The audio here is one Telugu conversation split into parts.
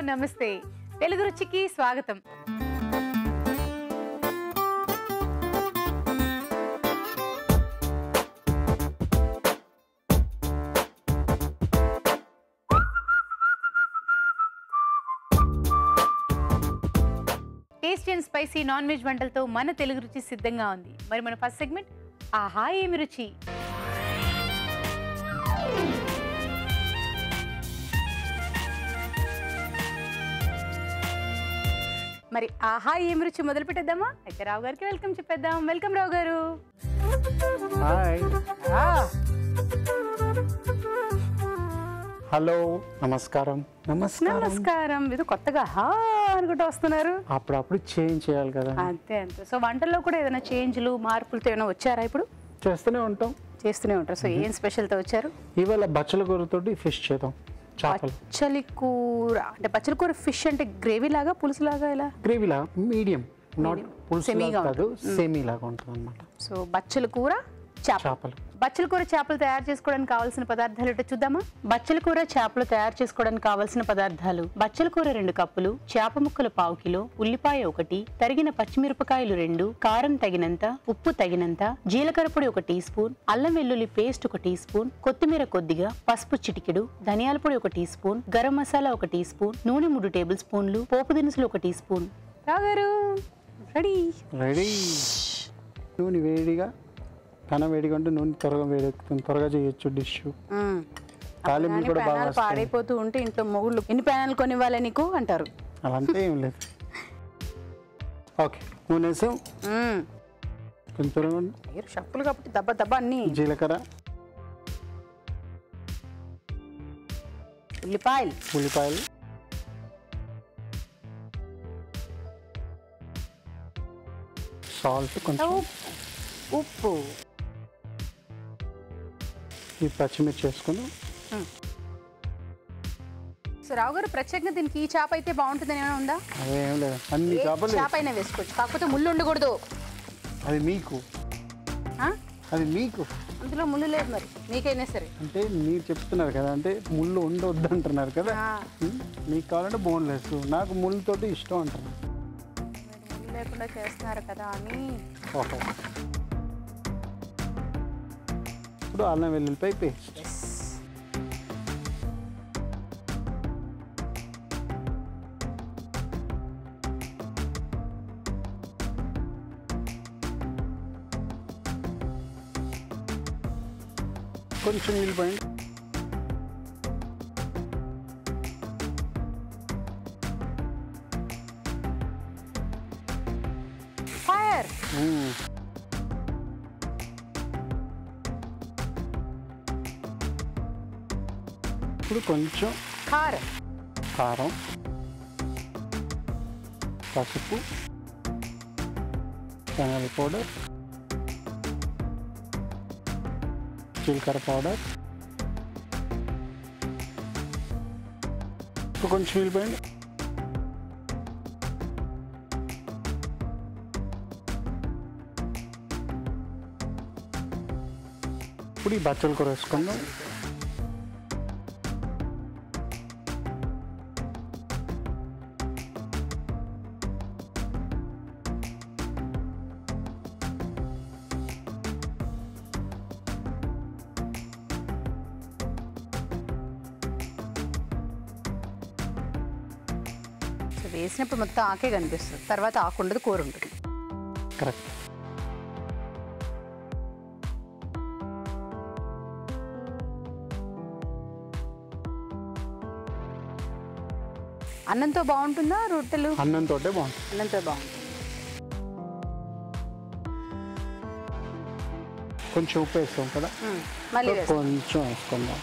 నమస్తే తెలుగు రుచికి స్వాగతం tasty and spicy non veg వంటలతో మన తెలుగు రుచి సిద్ధంగా ఉంది మరి మన ఫస్ట్ సెగ్మెంట్ ఆహా ఏమి రుచి మరి ఆహా ఏమి రుచి మొదలు పెట్టేద్దామా అయితే రావు గారికి వెల్కమ్ చెప్పేద్దాం వెల్కమ్ రావు గారు హాయ్ ఆ, హలో నమస్కారం నమస్కారం నమస్కారం ఇది కొత్తగా హా అనుకుంటూ వస్తున్నారు అప్పుడప్పుడు చేంజ్ చేయాలి కదా అంతే అంతే సో వంటల్లో కూడా ఏదైనా చేంజ్లు మార్పులతో ఏమైనా వచ్చారా ఇప్పుడు చేస్తూనే ఉంటాం చేస్తూనే ఉంటారు సో ఏం స్పెషల్తో వచ్చారు ఇవాళ బచ్చల కూరతోటి ఫిష్ చేద్దాం చేపలు పచ్చలి కూర అంటే పచ్చలి కూర ఫిష్ అంటే గ్రేవీ లాగా పులుసు లాగా ఇలా గ్రేవీలా మీడియం నాట్ పులుసు Semi-గా కాదు సెమీ లాగా ఉంటుంది అనమాట సో బచ్చల కూర చేప చేపలు బచ్చల కూర చేపలు తయారు చేసుకోవడానికి కావాల్సిన పదార్థాలు ఏంటో చూద్దామా బచ్చల కూర చేపలు తయారు చేసుకోవడానికి కావాల్సిన పదార్థాలు బచ్చల కూర రెండు కప్పులు చేప ముక్కలు పావు కిలో ఉల్లిపాయ ఒకటి తరిగిన పచ్చిమిరపకాయలు రెండు కారం తగినంత ఉప్పు తగినంత జీలకర్ర పొడి ఒక టీ స్పూన్ అల్లం వెల్లుల్లి పేస్ట్ ఒక టీ స్పూన్ కొత్తిమీర కొద్దిగా పసుపు చిటికెడు ధనియాల పొడి ఒక టీ స్పూన్ గరం మసాలా ఒక టీ స్పూన్ నూనె మూడు టేబుల్ స్పూన్లు పోపు దినుసులు ఒక టీ స్పూన్ రాగారు రెడీ రెడీ నూనె వేడిగా కనం వేడిగా ఉంటే నూనె త్వరగా వేడెక్కుతుంది త్వరగా చేయొచ్చు డిష్ తాలింపు కానీ కూడా బాగా ప్యానాలు వస్తాయి పాడైపోతూ ఉంటే ఇంట్లో మొగుళ్ళు ఎన్ని ప్యానాలు కొనివ్వాలి నీకు అంటారు అలాంటి ఏం లేదు ఓకే నూనె వేసాం మ్మ్. కొంచెం త్వరగా ఉండు. మీరు షప్పులు కాబట్టి దెబ్బ దెబ్బ అన్ని జీలకర్ర ఉల్లిపాయలు ఉల్లిపాయలు సాల్ట్ కొంచెం ఉప్పు ఉప్పు ఈ పచ్చిమిర్చి వేసుకుని సో రావు గారు ప్రత్యేకంగా దీనికి ఈ చేప అయితే బాగుంటుందని ఏమైనా ఉందా అదేం లేదు అన్ని ఏ చేపలు చేప అయినా వేసుకోవచ్చు కాకపోతే ముళ్ళు ఉండకూడదు అది మీకు ఆ? అది మీకు అందులో ముళ్ళు లేదు మరి మీకైనా సరే అంటే మీరు చెప్తున్నారు కదా అంటే ముళ్ళు ఉండొద్దు అంటున్నారు కదా ఆ, ఉమ్, మీకు కావాలంటే బోన్లెస్ నాకు ముళ్ళతోటి ఇష్టం అంటారు మీరు ముళ్ళు లేకుండా చేస్తున్నారు కదా అని ఓహో ఇప్పుడు అల్లం వెల్లుల్లిపై పేస్ట్ కొంచెం నిలిపోయింది ఫైర్ ఉమ్. ఇప్పుడు కొంచెం కారం కారం పసుపు శనగల పౌడర్ జీలకర్ర పౌడర్ ఇప్పుడు కొంచెం వెళ్ళిపోయింది ఇప్పుడు ఈ బచ్చల కూర వేసుకుందాం సో వేసినప్పుడు మొత్తం ఆకే కనిపిస్తుంది తర్వాత ఆకు ఉండదు కూర ఉంటుంది కరెక్ట్ అన్నంతో బాగుంటుందా రొట్టెలు అన్నంతో బాగుంటుంది అన్నంతో బాగుంటుంది కొంచెం ఉప్పు వేస్తాం కదా మ్మ్. మళ్ళీ వేస్తాం కొంచెం వేసుకుందాం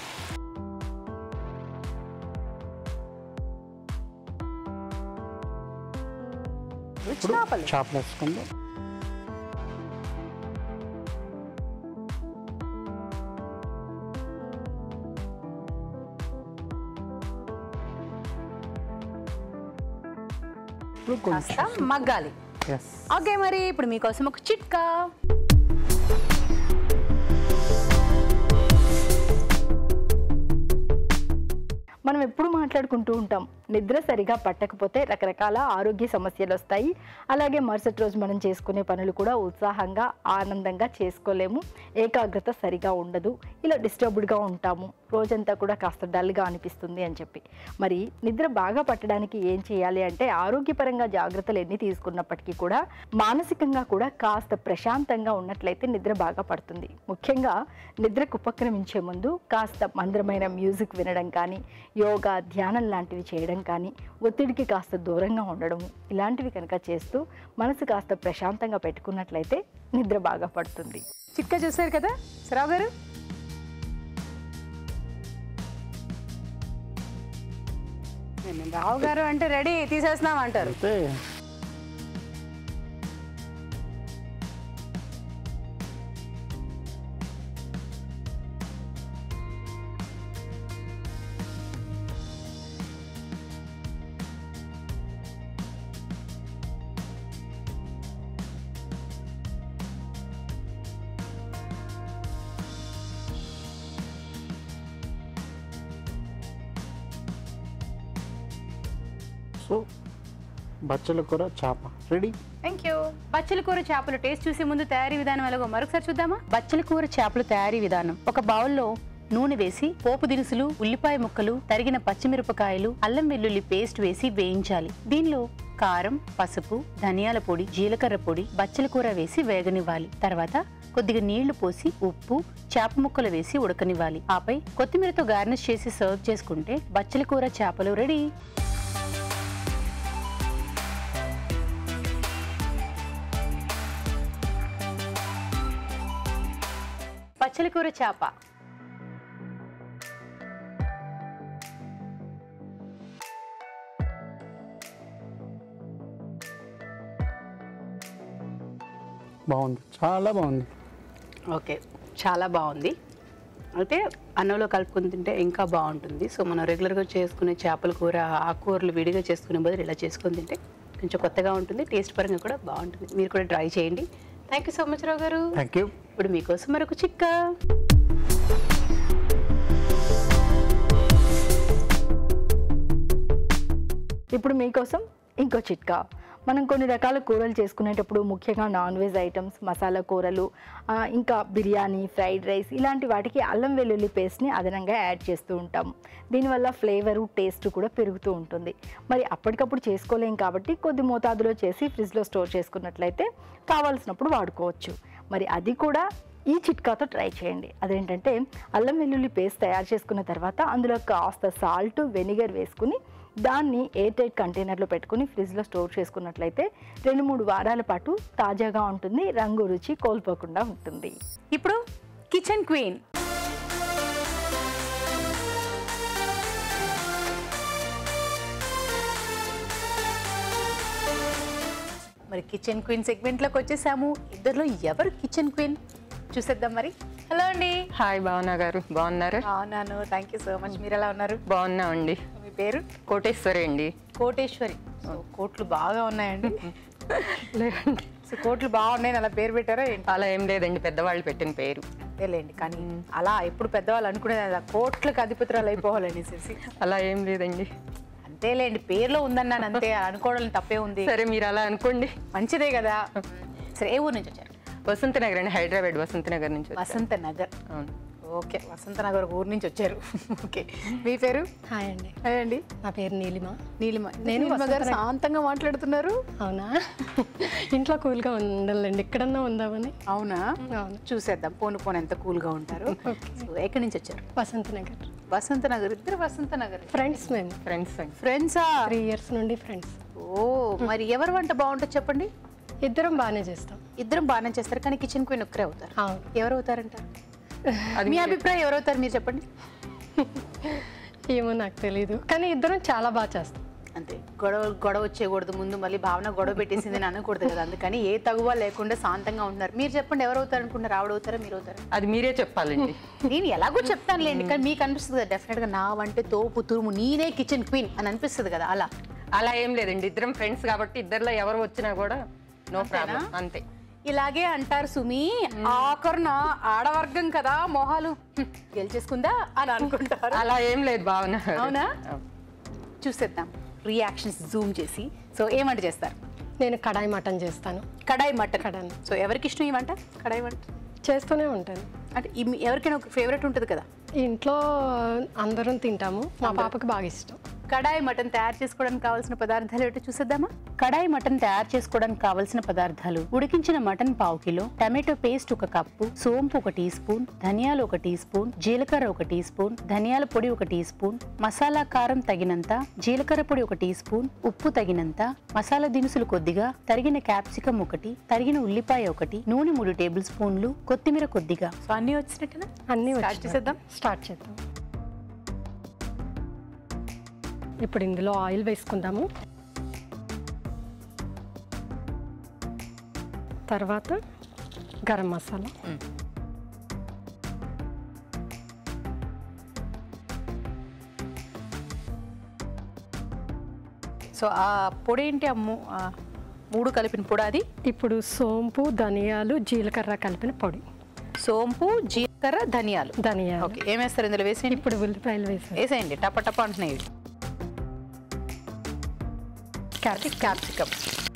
ఇప్పుడు చేపలు చేపలు వేసుకుందాం ఇప్పుడు కాస్త కొంచెం మగ్గాలి ఎస్ ఓకే మరి ఇప్పుడు మీకోసం ఒక చిట్కా మనం ఎప్పుడు మాట్లాడుకుంటూ ఉంటాం నిద్ర సరిగా పట్టకపోతే రకరకాల ఆరోగ్య సమస్యలు వస్తాయి అలాగే మరుసటి రోజు మనం చేసుకునే పనులు కూడా ఉత్సాహంగా ఆనందంగా చేసుకోలేము ఏకాగ్రత సరిగా ఉండదు ఇలా డిస్టర్బ్డ్గా ఉంటాము రోజంతా కూడా కాస్త డల్గా అనిపిస్తుంది అని చెప్పి మరి నిద్ర బాగా పట్టడానికి ఏం చేయాలి అంటే ఆరోగ్యపరంగా జాగ్రత్తలు ఎన్ని తీసుకున్నప్పటికీ కూడా మానసికంగా కూడా కాస్త ప్రశాంతంగా ఉన్నట్లయితే నిద్ర బాగా పడుతుంది ముఖ్యంగా నిద్రకు ఉపక్రమించే ముందు కాస్త మంద్రమైన మ్యూజిక్ వినడం కానీ యోగా ధ్యానం లాంటివి చేయడం కానీ ఒత్తిడికి కాస్త దూరంగా ఉండడము ఇలాంటివి కనుక చేస్తూ మనసు కాస్త ప్రశాంతంగా పెట్టుకున్నట్లయితే నిద్ర బాగా పడుతుంది చిట్కా చూసారు కదా సరావు గారు నేను రావు గారు అంటే రెడీ తీసేస్తున్నాం అంటారు అయితే సో బచ్చల కూర చేప రెడీ థ్యాంక్ యూ బచ్చల కూర చేపలు టేస్ట్ చూసే ముందు తయారీ విధానం ఎలాగో మరొకసారి చూద్దామా బచ్చల కూర చేపలు తయారీ విధానం ఒక బౌల్లో నూనె వేసి పోపు దినుసులు ఉల్లిపాయ ముక్కలు తరిగిన పచ్చిమిరపకాయలు అల్లం వెల్లుల్లి పేస్ట్ వేసి వేయించాలి దీనిలో కారం పసుపు ధనియాల పొడి జీలకర్ర పొడి బచ్చల కూర వేసి వేగనివ్వాలి తర్వాత కొద్దిగా నీళ్లు పోసి ఉప్పు చేప ముక్కలు వేసి ఉడకనివ్వాలి ఆపై కొత్తిమీరతో గార్నిష్ చేసి సర్వ్ చేసుకుంటే బచ్చల కూర చేపలు రెడీ పచ్చల కూర చేప బాగుంది చాలా బాగుంది ఓకే చాలా బాగుంది అయితే అన్నంలో కలుపుకొని తింటే ఇంకా బాగుంటుంది సో మనం రెగ్యులర్గా చేసుకునే చేపల కూర ఆకుకూరలు విడిగా చేసుకునే బదులు ఇలా చేసుకొని తింటే కొంచెం కొత్తగా ఉంటుంది టేస్ట్ పరంగా కూడా బాగుంటుంది మీరు కూడా ట్రై చేయండి thank you so much Rao గారు థ్యాంక్ యూ ఇప్పుడు మీకోసం మరొక చిక్క ఇప్పుడు మీకోసం ఇంకో చిట్కా మనం కొన్ని రకాల కూరలు చేసుకునేటప్పుడు ముఖ్యంగా నాన్ వెజ్ ఐటమ్స్ మసాలా కూరలు ఆ, ఇంకా బిర్యానీ ఫ్రైడ్ రైస్ ఇలాంటి వాటికి అల్లం వెల్లుల్లి పేస్ట్ని అదనంగా యాడ్ చేస్తూ ఉంటాం దీనివల్ల ఫ్లేవరు టేస్ట్ కూడా పెరుగుతూ ఉంటుంది మరి అప్పటికప్పుడు చేసుకోలేం కాబట్టి కొద్ది మోతాదులో చేసి ఫ్రిడ్జ్లో స్టోర్ చేసుకున్నట్లయితే కావాల్సినప్పుడు వాడుకోవచ్చు మరి అది కూడా ఈ చిట్కాతో ట్రై చేయండి అదేంటంటే అల్లం వెల్లుల్లి పేస్ట్ తయారు చేసుకున్న తర్వాత అందులో కాస్త సాల్ట్ వెనిగర్ వేసుకుని దాన్ని ఎయిర్ టైట్ కంటైనర్లో పెట్టుకుని ఫ్రిడ్జ్లో స్టోర్ చేసుకున్నట్లయితే రెండు మూడు వారాల పాటు తాజాగా ఉంటుంది రంగు రుచి కోల్పోకుండా ఉంటుంది ఇప్పుడు కిచెన్ క్వీన్ మరి కిచెన్ క్వీన్ సెగ్మెంట్లోకి వచ్చేసాము ఇద్దరిలో ఎవరు కిచెన్ క్వీన్ చూసేద్దాం మరి హలో అండి హాయ్ భావన గారు బాగున్నారా బాగున్నాను థ్యాంక్ యూ సో మచ్ మీరు ఎలా ఉన్నారు బాగున్నామండి మీ పేరు కోటేశ్వరి అండి కోటేశ్వరి సో కోట్లు బాగా ఉన్నాయండి లేదండి సో కోట్లు బాగున్నాయని అలా పేరు పెట్టారా ఏంటి అలా ఏం లేదండి పెద్దవాళ్ళు పెట్టిన పేరు అంతేలేండి కానీ అలా ఎప్పుడు పెద్దవాళ్ళు అనుకునేది అలా కోట్లకు అధిపతురాలు అయిపోవాలనేసి అలా ఏం లేదండి అంతేలేండి పేర్లో ఉందన్నాను అంతే అనుకోవడం తప్పే ఉంది సరే మీరు అలా అనుకోండి మంచిదే కదా సరే ఏ ఊరు నుంచి వచ్చారు వసంత నగర్ అండి హైదరాబాద్ వసంత నగర్ నుంచి వచ్చాను. వసంత నగర్ అవును ఓకే వసంత నగర్ ఊరు నుంచి వచ్చారు ఓకే మీ పేరు హాయ్ అండి హాయ్ అండి నా పేరు నీలిమ నీలిమ నేను నీలిమ గారు వసంత శాంతంగా మాట్లాడుతున్నారు అవునా ఇంట్లో కూల్గా ఉండాలండి ఎక్కడన్నా ఉందామని అవునా అవును చూసేద్దాం పోను పోను ఎంత కూల్గా ఉంటారు సో ఎక్కడి నుంచి వచ్చారు వసంత్ నగర్ వసంత నగర్ ఇద్దరు వసంత నగర్ ఫ్రెండ్స్ మేము ఫ్రెండ్స్ అండి ఫ్రెండ్సా త్రీ ఇయర్స్ నుండి ఫ్రెండ్స్ ఓ మరి ఎవరు వంట బాగుంటుంది చెప్పండి ఇద్దరం బాగానే చేస్తాం ఇద్దరం బాగానే చేస్తారు కానీ కిచెన్ క్వీన్ ఒక్కరే అవుతారు అవును ఎవరు అవుతారంటారు మీ అభిప్రాయం ఎవరు అవుతారు మీరు చెప్పండి ఏమో నాకు తెలీదు కానీ ఇద్దరం చాలా బాగా చేస్తాం అంతే గొడవ గొడవ వచ్చేయకూడదు ముందు మళ్ళీ భావన గొడవ పెట్టేసింది అని అనకూడదు కదా అందుకని ఏ తగువ లేకుండా శాంతంగా ఉంటున్నారు మీరు చెప్పండి ఎవరు అవుతారు అనుకుంటారు ఆవిడ అవుతారా మీరు అవుతారా అది మీరే చెప్పాలండి నేను ఎలాగో చెప్తానులేండి కానీ మీకు అనిపిస్తుంది కదా డెఫినెట్గా నా వంటే తోపు తురుము నేనే కిచెన్ క్వీన్ అని అనిపిస్తుంది కదా అలా అలా ఏం లేదండి ఇద్దరం ఫ్రెండ్స్ కాబట్టి ఇద్దరిలో ఎవరు వచ్చినా కూడా నో ప్రాబ్లం అంతే ఇలాగే అంటారు సుమి ఆఖరున ఆడవర్గం కదా మొహాలు హ్మ్, గెలిచేసుకుందా అని అనుకుంటారు అలా ఏం లేదు భావన అవునా? అవును. చూసేద్దాం రియాక్షన్స్ జూమ్ చేసి సో ఏం వంట చేస్తారు నేను కడాయి మటన్ చేస్తాను కడాయి మటన్ కడాయి. సో ఎవరికి ఇష్టం ఈ వంట కడాయి వంట చేస్తూనే ఉంటాను అంటే ఈ మీ- ఎవరికైనా ఒక ఫేవరెట్ ఉంటుంది కదా ఇంట్లో అందరం తింటాము మా పాపకు బాగా ఇష్టం కడాయి మటన్ తయారు చేసుకోవడానికి కావాల్సిన పదార్థాలు ఏంటో చూసేద్దామా కడాయి మటన్ తయారు చేసుకోవడానికి కావాల్సిన పదార్థాలు ఉడికించిన మటన్ పావు కిలో టమాటో పేస్ట్ ఒక కప్పు సోంపు ఒక టీ స్పూన్ ధనియాలు ఒక టీ స్పూన్ జీలకర్ర ఒక టీ స్పూన్ ధనియాల పొడి ఒక టీ స్పూన్ మసాలా కారం తగినంత జీలకర్ర పొడి ఒక టీ స్పూన్ ఉప్పు తగినంత మసాలా దినుసులు కొద్దిగా తరిగిన క్యాప్సికం ఒకటి తరిగిన ఉల్లిపాయ ఒకటి నూనె మూడు టేబుల్ స్పూన్లు కొత్తిమీర కొద్దిగా సో అన్ని వచ్చినట్టునా అన్నీ Start వచ్చి చేసేద్దాం? స్టార్ట్ చేద్దాం ఇప్పుడు ఇందులో ఆయిల్ వేసుకుందాము తర్వాత గరం మసాలా సో ఆ పొడి ఏంటి ఆ మూ- ఆ మూడు కలిపిన పొడి అది ఇప్పుడు సోంపు ధనియాలు జీలకర్ర కలిపిన పొడి సోంపు జీలకర్ర ధనియాలు ధనియాలు ఓకే ఏం వేస్తారు ఇందులో వేసేయండి ఇప్పుడు ఉల్లిపాయలు వేసాను వేసేయండి టప టప అంటున్నాయి ఇవి. క్యాప్సిక్ క్యాప్సికమ్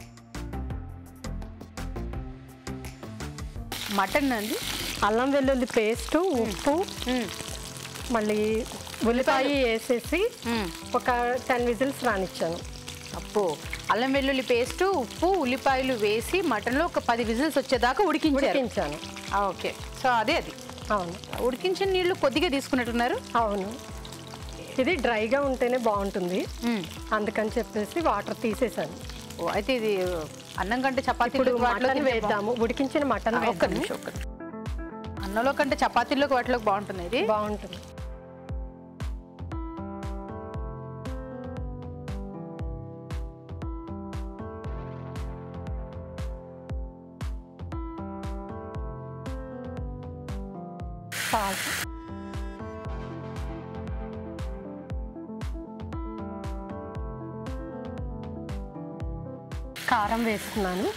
మటన్ అండి అల్లం వెల్లుల్లి పేస్ట్ ఉప్పు మళ్ళీ ఉల్లిపాయ వేసేసి ఒక టెన్ విజిల్స్ రానిచ్చాను అప్పు అల్లం వెల్లుల్లి పేస్ట్ ఉప్పు ఉల్లిపాయలు వేసి మటన్లో ఒక పది విజిల్స్ వచ్చేదాకా ఉడికించారు ఉడికించాను ఆ, ఓకే సో అదే అది అవును ఉడికించిన నీళ్లు కొద్దిగా తీసుకున్నట్టున్నారు అవును ఇది డ్రైగా ఉంటేనే బాగుంటుంది అందుకని చెప్పేసి వాటర్ తీసేసాను ఓ అయితే ఇది అన్నం కంటే చపాతీ ఇప్పుడు మటన్ వేద్దాము ఉడికించిన మటన్ ఒక్క వేద్దాము నిమిషం ఒక్క నిమిషం. అన్నంలో కంటే చపాతీలోకి వాటిలోకి బాగుంటుంది ఇది బాగుంటుంది సాల్ట్ కారం వేస్తున్నాను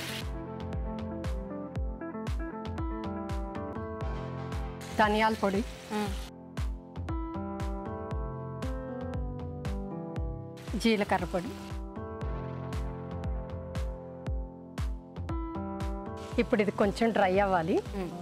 ధనియాల పొడి జీలకర్ర పొడి ఇప్పుడు ఇది కొంచెం డ్రై అవ్వాలి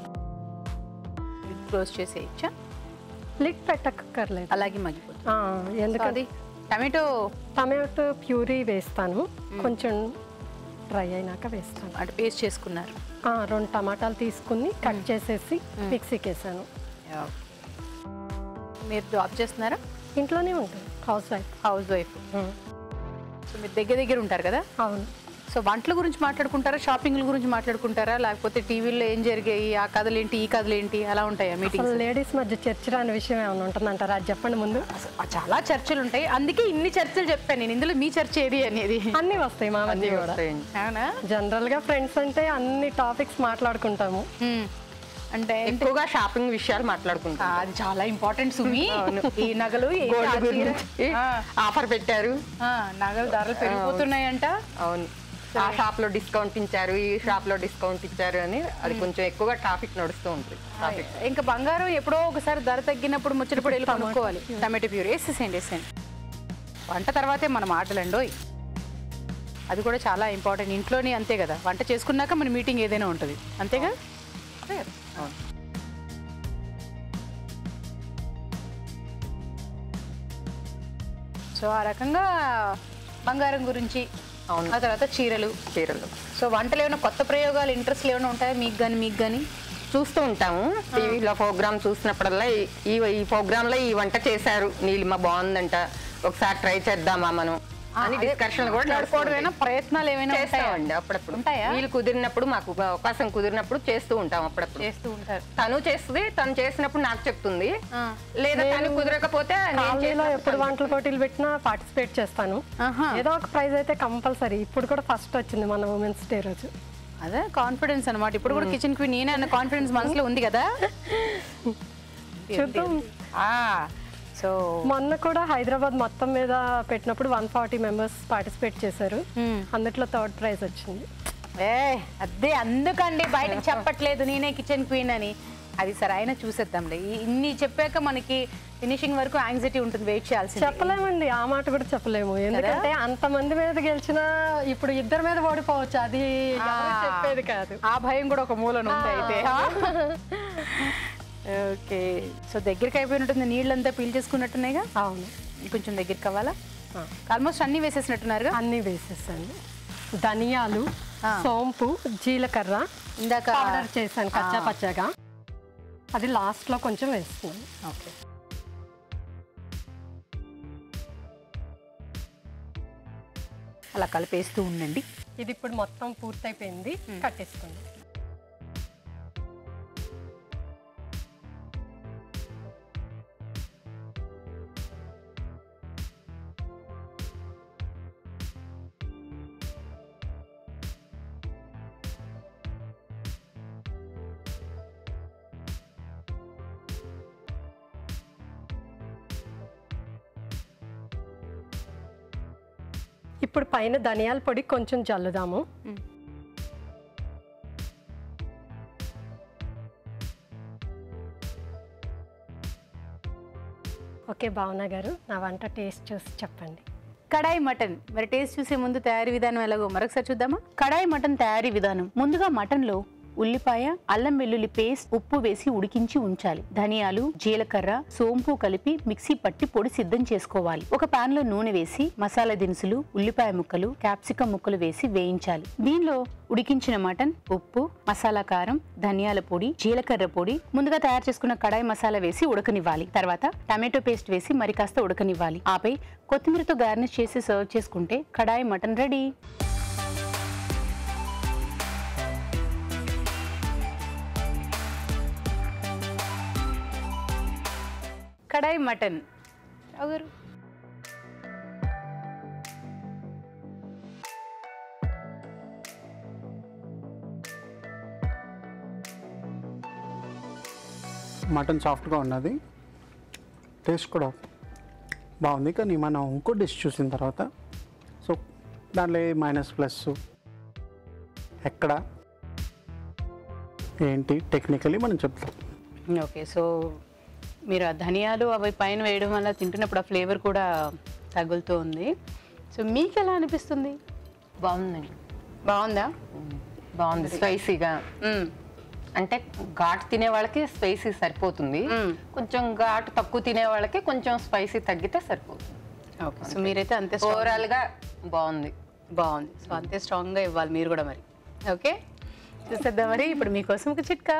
క్లోజ్ చేసేయచ్చా లిట్ పెట్టక్కర్లేదు అలాగే మగ్గిపోతుంది ఆ, ఎందుకంటే అది టమాటో టమాటో ప్యూరీ వేస్తాను కొంచెం డ్రై అయినాక వేస్తాను అంటే పేస్ట్ చేసుకున్నారు ఆ, రెండు టమాటాలు తీసుకుని కట్ చేసేసి మిక్సీకి వేసాను మీరు జాబ్ చేస్తున్నారా ఇంట్లోనే ఉంటుంది housewife housewife so మీరు దగ్గర దగ్గర ఉంటారు కదా అవును సో వంటల గురించి మాట్లాడుకుంటారా షాపింగ్ల గురించి మాట్లాడుకుంటారా లేకపోతే టీవీలో ఏం జరిగాయి ఆ కథలు ఏంటి ఈ కథలు ఏంటి అలా ఉంటాయా అసలు మీటింగ్స్ లేడీస్ మధ్య చర్చ రాని విషయం ఏమైనా ఉంటుందంటారా అది చెప్పండి ముందు చాలా చర్చలు ఉంటాయి అందుకే ఇన్ని చర్చలు చెప్పాను నేను ఇందులో మీ చర్చ ఏది అనేది అన్నీ వస్తాయి మా మధ్య కూడా అవునా జనరల్ గా ఫ్రెండ్స్ అంటే అన్ని టాపిక్స్ మాట్లాడుకుంటాము హ్మ్. అంటే ఎక్కువగా షాపింగ్ విషయాలు మాట్లాడుకుంటాం ఆ, అది చాలా ఇంపార్టెంట్ సుమి ఈ నగలు ఏంటి, ఆ గోల్డ్ చీర? గురించి ఆ, ఆఫర్ పెట్టారు ఆ, నగలు ధరలు పెరిగిపోతున్నాయంట అవును ఆ షాప్ లో డిస్కౌంట్ ఇచ్చారు ఈ షాప్ లో డిస్కౌంట్ ఇచ్చారు అని అది కొంచెం ఎక్కువగా ట్రాఫిక్ నడుస్తూ ఉంటుంది ట్రాఫిక్ ఇంకా బంగారం ఎప్పుడో ఒకసారి ధర తగ్గినప్పుడు ముచ్చటప్పుడు వెళ్ళి కొనుక్కోవాలి టమాటో ప్యూర్ వేసేసేయండి వేసేయండి వంట తర్వాతే మన మాటలండోయ్ అది కూడా చాలా ఇంపార్టెంట్ ఇంట్లోనే అంతే కదా వంట చేసుకున్నాక మన మీటింగ్ ఏదైనా ఉంటుంది అంతేగా అవును సో ఆ రకంగా బంగారం గురించి అవును. ఆ తర్వాత చీరలు చీరలు సో వంటలు ఏమైనా కొత్త ప్రయోగాలు ఇంట్రెస్ట్ ఏమైనా ఉంటాయా మీకు కానీ మీకు కానీ చూస్తూ ఉంటాము టీవీలో ప్రోగ్రామ్ చూసినప్పుడల్లా ఈ- ఈ ఈ ప్రోగ్రామ్ లో ఈ వంట చేశారు నీలిమ బాగుందంట ఒకసారి ట్రై చేద్దామా మనం అని డిస్కషన్ కూడా మాట్లాడుకోవడమేనా ప్రయత్నాలు ఏమైనా ఉంటాయా చేస్తామండి అప్పుడప్పుడు ఉంటాయా? వీలు కుదిరినప్పుడు మాకు అవకాశం కుదిరినప్పుడు చేస్తూ ఉంటాం అప్పుడప్పుడు చేస్తూ ఉంటారు తను చేస్తుంది తను చేసినప్పుడు నాకు చెప్తుంది లేదా తను కుదరకపోతే నేను కాలనీలో చేసినప్పుడు ఎప్పుడు వంటల పోటీలు పెట్టినా పార్టిసిపేట్ చేస్తాను ఆహా. ఏదో ఒక ప్రైజ్ అయితే కంపల్సరీ ఇప్పుడు కూడా ఫస్ట్ వచ్చింది మన ఉమెన్స్ డే రోజు అదే కాన్ఫిడెన్స్ అన్నమాట ఇప్పుడు కూడా కిచెన్ క్వీన్ నేనే అన్న కాన్ఫిడెన్స్ మనసులో ఉంది కదా చూద్దాం ఆ సో మొన్న కూడా హైదరాబాద్ మొత్తం మీద పెట్టినప్పుడు వన్ ఫార్టీ మెంబర్స్ పార్టిసిపేట్ చేశారు అందుట్లో థర్డ్ ప్రైజ్ వచ్చింది ఏ అదే అందుకండి బయటకు చెప్పట్లేదు నేనే కిచెన్ క్వీన్ అని అది సరే అయినా చూసేద్దాంలే ఈ- ఇన్ని చెప్పాక మనకి ఫినిషింగ్ వరకు యాంగ్జైటీ ఉంటుంది వెయిట్ చేయాల్సింది చెప్పలేమండి ఆ మాట కూడా చెప్పలేము ఎందుకంటే అంతమంది మీద గెలిచినా ఇప్పుడు ఇద్దరి మీద ఓడిపోవచ్చు అది ఎవరు చెప్పేది కాదు ఆ భయం కూడా ఒక మూలన ఉంది అయితే ఓకే సో దగ్గరికి అయిపోయినట్టుంది నీళ్ళంతా పీల్ చేసుకున్నట్టున్నాయిగా అవును కొంచెం దగ్గరికి అవ్వాలా ఆల్మోస్ట్ అన్ని వేసేసినట్టున్నారుగా అన్నీ వేసేసాను ధనియాలు సోంపు జీలకర్ర ఇందాక పౌడర్ చేశాను కచ్చా పచ్చగా అది లాస్ట్లో కొంచెం వేస్తున్నాను ఓకే అలా కలిపేస్తూ ఉండండి ఇది ఇప్పుడు మొత్తం పూర్తయిపోయింది కట్టేసుకోండి ఇప్పుడు పైన ధనియాల పొడి కొంచెం జల్లుదాము ఓకే భావన గారు నా వంట టేస్ట్ చూసి చెప్పండి కడాయి మటన్ మరి టేస్ట్ చూసే ముందు తయారీ విధానం ఎలాగో మరొకసారి చూద్దామా కడాయి మటన్ తయారీ విధానం ముందుగా మటన్ లో ఉల్లిపాయ అల్లం వెల్లుల్లి పేస్ట్ ఉప్పు వేసి ఉడికించి ఉంచాలి ధనియాలు జీలకర్ర సోంపు కలిపి మిక్సీ పట్టి పొడి సిద్ధం చేసుకోవాలి ఒక పాన్ లో నూనె వేసి మసాలా దినుసులు ఉల్లిపాయ ముక్కలు క్యాప్సికం ముక్కలు వేసి వేయించాలి దీనిలో ఉడికించిన మటన్ ఉప్పు మసాలా కారం ధనియాల పొడి జీలకర్ర పొడి ముందుగా తయారు చేసుకున్న కడాయి మసాలా వేసి ఉడకనివ్వాలి తర్వాత టమాటో పేస్ట్ వేసి మరి కాస్త ఉడకనివ్వాలి ఆపై కొత్తిమీరతో గార్నిష్ చేసి సర్వ్ చేసుకుంటే kadai mutton ready kadai mutton ఎవరు మటన్ సాఫ్ట్గా ఉన్నది టేస్ట్ కూడా బాగుంది కానీ మనం ఇంకో డిష్ చూసిన తర్వాత సో దాంట్లో మైనస్ ప్లస్ ఎక్కడ ఏంటి టెక్నికలీ మనం చెప్తాం ఓకే సో మీరు ఆ ధనియాలు అవి పైన వేయడం వల్ల తింటున్నప్పుడు ఆ ఫ్లేవర్ కూడా తగులుతూ ఉంది సో మీకు ఎలా అనిపిస్తుంది బాగుందండి బాగుందా బాగుంది స్పైసీగా మ్మ్. అంటే ఘాటు తినే వాళ్ళకి స్పైసీ సరిపోతుంది మ్మ్. కొంచెం ఘాటు తక్కువ తినే వాళ్ళకి కొంచెం స్పైసీ తగ్గితే సరిపోతుంది ఓకే సో మీరైతే అంతే strong- ఓవరాల్ గా బాగుంది బాగుంది సో అంతే స్ట్రాంగ్గా ఇవ్వాలి మీరు కూడా మరి ఓకే చూసేద్దాం మరి ఇప్పుడు మీకోసం ఒక చిట్కా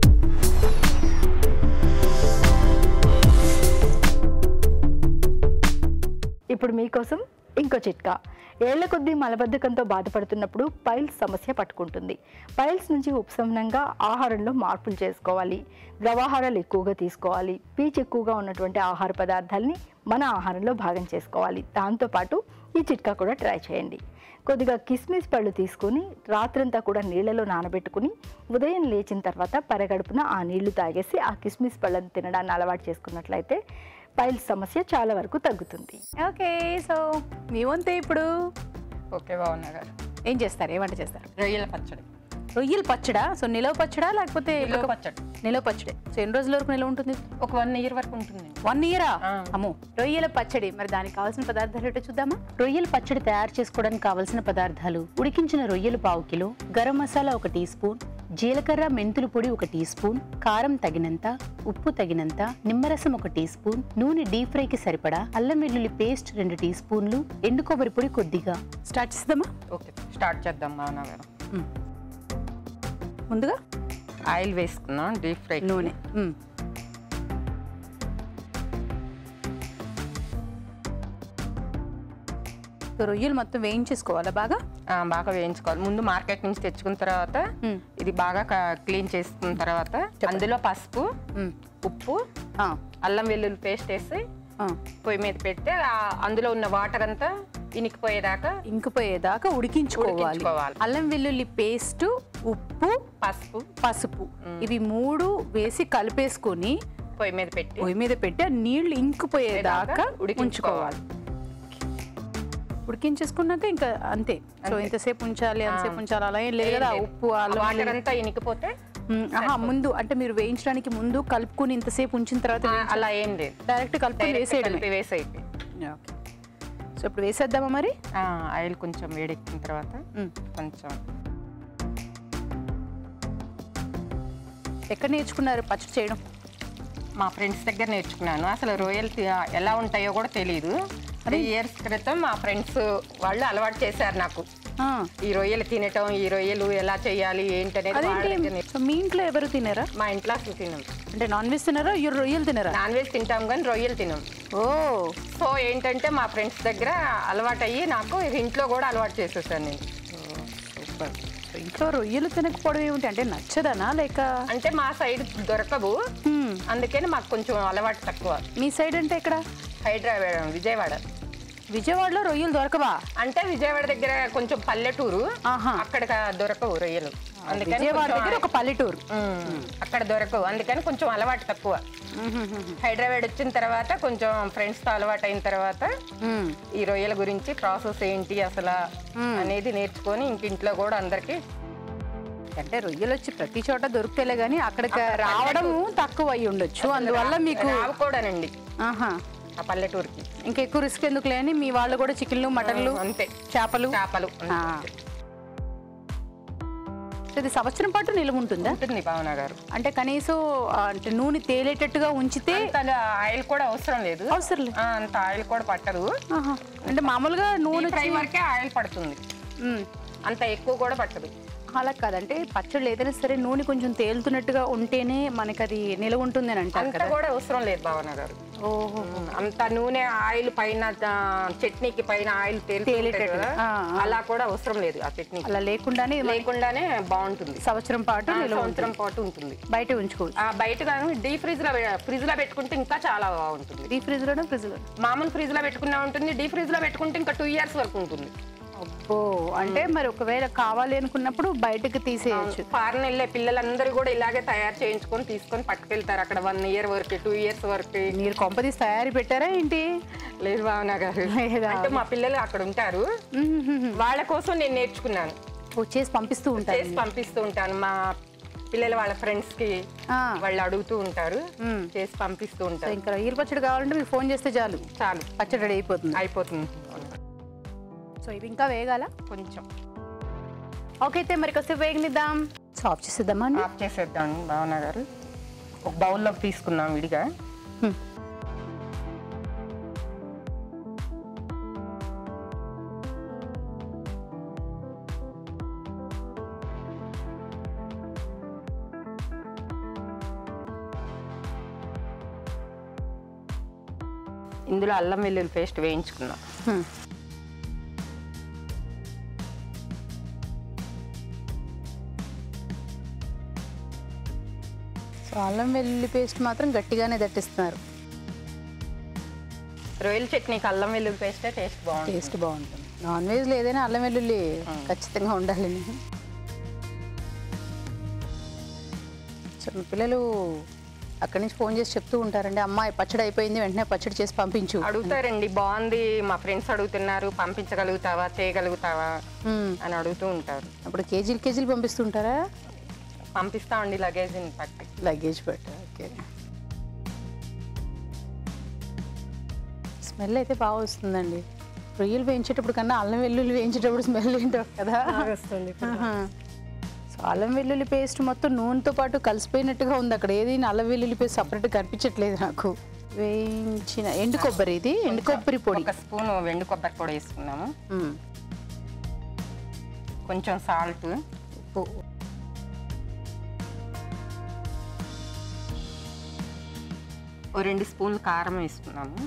ఇప్పుడు మీకోసం ఇంకో చిట్కా ఏళ్ల కొద్దీ మలబద్ధకంతో బాధపడుతున్నప్పుడు పైల్స్ సమస్య పట్టుకుంటుంది పైల్స్ నుంచి ఉపశమనంగా ఆహారంలో మార్పులు చేసుకోవాలి ద్రవాహారాలు ఎక్కువగా తీసుకోవాలి పీచు ఎక్కువగా ఉన్నటువంటి ఆహార పదార్థాలని మన ఆహారంలో భాగం చేసుకోవాలి దాంతోపాటు ఈ చిట్కా కూడా ట్రై చేయండి కొద్దిగా కిస్మిస్ పళ్ళు తీసుకొని రాత్రంతా కూడా నీళ్ళలో నానబెట్టుకుని ఉదయం లేచిన తర్వాత పరగడుపున ఆ నీళ్లు తాగేసి ఆ కిస్మిస్ పళ్ళను తినడాన్ని అలవాటు చేసుకున్నట్లయితే పైల్స్ సమస్య చాలా వరకు తగ్గుతుంది ఓకే సో మీ వంతే ఇప్పుడు ఓకే బాగున్నా గారు ఏం చేస్తారు ఏ వంట చేస్తారు రొయ్యల పచ్చడి రొయ్యల పచ్చడా సో నిలవ పచ్చడా లేకపోతే నిలవ పచ్చడి. నిలవ పచ్చడి సో ఎన్ని రోజుల వరకు నిలవ ఉంటుంది ఒక వన్ ఇయర్ వరకు ఉంటుందండి వన్ ఇయరా ఆ. అమ్మో రొయ్యల పచ్చడి మరి దానికి కావాల్సిన పదార్థాలు ఏంటో చూద్దామా రొయ్యల పచ్చడి తయారు చేసుకోవడానికి కావాల్సిన పదార్థాలు ఉడికించిన రొయ్యలు పావు కిలో గరం మసాలా ఒక టీ స్పూన్ జీలకర్ర మెంతుల పొడి ఒక టీ స్పూన్ కారం తగినంత ఉప్పు తగినంత నిమ్మరసం ఒక టీ స్పూన్ నూనె డీప్ ఫ్రైకి సరిపడా అల్లం వెల్లుల్లి పేస్ట్ రెండు టీ స్పూన్లు ఎండు కొబ్బరి పొడి కొద్దిగా స్టార్ట్ చేద్దామా ఓకే స్టార్ట్ చేద్దాం బాగున్నా గారు ముందుగా ఆయిల్ వేసుకుందాం డీప్ ఫ్రై నూనె మ్. సో రొయ్యలు మొత్తం వేయించేసుకోవాలా బాగా బాగా వేయించుకోవాలి ముందు మార్కెట్ నుంచి తెచ్చుకున్న తర్వాత మ్మ్. ఇది బాగా క్లీన్ చేసుకున్న తర్వాత అందులో పసుపు మ్. ఉప్పు ఆ, అల్లం వెల్లుల్లి పేస్ట్ వేసి ఆ. పొయ్యి మీద పెడితే ఆ- అందులో ఉన్న వాటర్ అంతా ఇనికిపోయేదాకా ఇంకిపోయేదాకా ఉడికించుకోవాలి ఉడికించుకోవాలి. అల్లం వెల్లుల్లి పేస్ట్ ఉప్పు పసుపు పసుపు ఇవి మూడు వేసి కలిపేసుకొని పొయ్యి మీద పెట్టి పొయ్యి మీద పెట్టి ఆ నీళ్లు ఇంకిపోయేదాకా దాకా ఉడికించుకోవాలి ఉడికించేసుకున్నాక ఇంకా అంతే సో ఇంతసేపు ఉంచాలి అంతసేపు ఉంచాలి అలా ఏం లేదు కదా ఉప్పు అల్లం వాటర్ అంతా ఇనికిపోతే మ్, ఆహా ముందు అంటే మీరు వేయించడానికి ముందు కలుపుకుని ఇంతసేపు ఉంచిన తర్వాత ఆ, అలా ఏం లేదు డైరెక్ట్ కలుపుకొని Direct వేసేయడమే కలిపి వేసేయండి ఓకే సో ఇప్పుడు వేసేద్దామా మరి ఆ, ఆయిల్ కొంచెం వేడెక్కిన తర్వాత మ్. కొంచెం ఎక్కడ నేర్చుకున్నారు పచ్చడి చేయడం మా ఫ్రెండ్స్ దగ్గర నేర్చుకున్నాను అసలు రొయ్యలు తి- ఎలా ఉంటాయో కూడా తెలియదు త్రీ ఇయర్స్ క్రితం మా ఫ్రెండ్స్ వాళ్ళు అలవాటు చేశారు నాకు ఆ, ఈ రొయ్యలు తినటం ఈ రొయ్యలు ఎలా చేయాలి ఏంటనేది వాళ్ళ దగ్గర అదేంటి నేర్చు- సో మీ ఇంట్లో ఎవరు తినారా మా ఇంట్లో అసలు తినం అంటే నాన్ వెజ్ తినారా ఇరు రొయ్యలు తినారా నాన్ వెజ్ తింటాం కానీ రొయ్యలు తినం ఓ సో ఏంటంటే మా ఫ్రెండ్స్ దగ్గర అలవాటు అయ్యి నాకు ఇంట్లో కూడా అలవాటు చేసేసాను నేను సూపర్ సో ఇంట్లో రొయ్యలు తినకపోవడం ఏమిటి అంటే నచ్చదనా లేక అంటే మా సైడ్ దొరకవు మ్, అందుకని మాకు కొంచెం అలవాటు తక్కువ మీ సైడ్ అంటే ఎక్కడ హైదరాబాద్ విజయవాడ విజయవాడలో రొయ్యలు దొరకవా అంటే విజయవాడ దగ్గర కొంచెం పల్లెటూరు ఆహా. అక్కడ దొరకవు రొయ్యలు అందుకని విజయవాడ కొంచెం దగ్గర ఒక పల్లెటూరు ఉమ్, అక్కడ దొరకవు అందుకని కొంచెం అలవాటు తక్కువ హైదరాబాద్ వచ్చిన తర్వాత కొంచెం ఫ్రెండ్స్ తో అలవాటు అయిన తర్వాత మ్, ఈ రొయ్యల గురించి ప్రాసెస్ ఏంటి అసలు అనేది నేర్చుకొని ఇంక ఇంట్లో కూడా అందరికి అంటే రొయ్యలు వచ్చి ప్రతి చోట దొరుకుతేలే కానీ అక్కడికి రావడం తక్కువ అయి ఉండొచ్చు అందువల్ల మీకు రావు కూడానండి ఆహా ఆ పల్లెటూరుకి ఇంకా ఎక్కువ రిస్క్ ఎందుకు లేని మీ వాళ్ళు కూడా చికెన్లు మటన్లు అంతే చేపలు చేపలు ఆ. సో ఇది సంవత్సరం పాటు నిలువ ఉంటుందా ఉంటుంది భావన గారు అంటే కనీసం ఆ, అంటే నూనె తేలేటట్టుగా ఉంచితే అంత ఆయిల్ కూడా అవసరం లేదు అవసరం లేదు ఆ, అంత ఆయిల్ కూడా పట్టదు ఆహా. అంటే మామూలుగా నూనె ఫ్రై వరకే ఆయిల్ పడుతుంది మ్, అంత ఎక్కువ కూడా పట్టదు అలా కాదంటే పచ్చళ్ళు ఏదైనా సరే నూనె కొంచెం తేలుతున్నట్టుగా ఉంటేనే మనకి అది నిలవ ఉంటుంది అని అంటారు అంత కదా కూడా అవసరం లేదు భావన గారు ఓహో అంత నూనె ఆయిల్ పైన ఆ, చట్నీకి పైన ఆయిల్ తేలుతుంటది తేలేటట్టు. కదా, ఆ, ఆ. అలా కూడా అవసరం లేదు ఆ చట్నీ అలా లేకుండానే ఇది మనకి లేకుండానే బాగుంటుంది సంవత్సరం పాటు ఆ, నిలవ సంవత్సరం పాటు ఉంటుంది బయట ఉంచుకోవచ్చు ఆ బయట కానీ డీ ఫ్రిజ్ లో ఫ్రిజ్ లో పెట్టుకుంటే ఇంకా చాలా బాగుంటుంది డీ ఫ్రిడ్జ్ లోనే ఫ్రిడ్జ్ లో మామూలు ఫ్రిజ్ లో పెట్టుకున్నా ఉంటుంది డీ ఫ్రిజ్ లో పెట్టుకుంటే ఇంకా టూ ఇయర్స్ వరకు ఉంటుంది అబ్బో అంటే మరి ఒకవేళ కావాలి అనుకున్నప్పుడు బయటకు తీసేయచ్చు ఫారెన్ వెళ్ళే పిల్లలందరూ కూడా ఇలాగే తయారు చేయించుకొని తీసుకొని పట్టుకెళ్తారు అక్కడ వన్ ఇయర్ వరకు టూ ఇయర్స్ వరకు మీరు కొంపదీసి తయారీ పెట్టారా ఏంటి లేదు భావన గారు లేదా? అంటే మా పిల్లలు అక్కడ ఉంటారు మ్మ్. వాళ్ళ కోసం నేను నేర్చుకున్నాను ఓ, చేసి పంపిస్తూ ఉంటారు చేసి పంపిస్తూ ఉంటాను మా పిల్లలు వాళ్ళ ఫ్రెండ్స్ కి ఆ. వాళ్ళు అడుగుతూ ఉంటారు మ్మ్. చేసి పంపిస్తూ సో ఉంటారు ఇంకా రొయ్యల పచ్చడి కావాలంటే మీకు ఫోన్ చేస్తే చాలు చాలు పచ్చడి రెడీ అయిపోతుంది అయిపోతుంది సో ఇవి ఇంకా వేగాల కొంచెం ఓకే అయితే మరి కాసేపు వేగనిద్దాం సో ఆఫ్ చేసేద్దామా అండి ఆఫ్ చేసేద్దాం భావన గారు ఒక బౌల్లోకి తీసుకుందాం విడిగా హ్మ్. ఇందులో అల్లం వెల్లుల్లి పేస్ట్ వేయించుకుందాం హ్మ్. సో అల్లం వెల్లుల్లి పేస్ట్ మాత్రం గట్టిగానే దట్టిస్తున్నారు రొయ్యల చట్నీకి అల్లం వెల్లుల్లి పేస్టే టేస్ట్ బాగుంటుంది టేస్ట్ బాగుంటుంది నాన్ వెజ్లో ఏదైనా అల్లం వెల్లుల్లి ఖచ్చితంగా ఉండాలి సో మీ పిల్లలు అక్కడి నుంచి ఫోన్ చేసి చెప్తూ ఉంటారండి అమ్మాయి పచ్చడి అయిపోయింది వెంటనే పచ్చడి చేసి పంపించు అడుగుతారండి బాగుంది మా ఫ్రెండ్స్ అడుగుతున్నారు పంపించగలుగుతావా చేయగలుగుతావా మ్మ్. అని అడుగుతూ ఉంటారు అప్పుడు కేజీలు కేజీలు పంపిస్తుంటారా పంపిస్తామండి లగేజ్ని పట్టి లగేజ్ పెట్ట ఓకే స్మెల్ అయితే బాగా వస్తుందండి రొయ్యలు వేయించేటప్పుడు కన్నా అల్లం వెల్లుల్లి వేయించేటప్పుడు స్మెల్ ఏంటో కదా వస్తుంది ఆహా. సో అల్లం వెల్లుల్లి పేస్ట్ మొత్తం నూనెతో పాటు కలిసిపోయినట్టుగా ఉంది అక్కడ ఏది అల్లం వెల్లుల్లి పేస్ట్ సపరేట్ కనిపించట్లేదు నాకు వేయించిన ఎండు కొబ్బరి ఇది ఎండు కొబ్బరి పొడి ఒక స్పూన్ వెండి కొబ్బరి పొడి వేసుకున్నాము మ్మ్. కొంచెం సాల్ట్ ఉప్పు ఓ రెండు స్పూన్లు కారం వేసుకున్నాము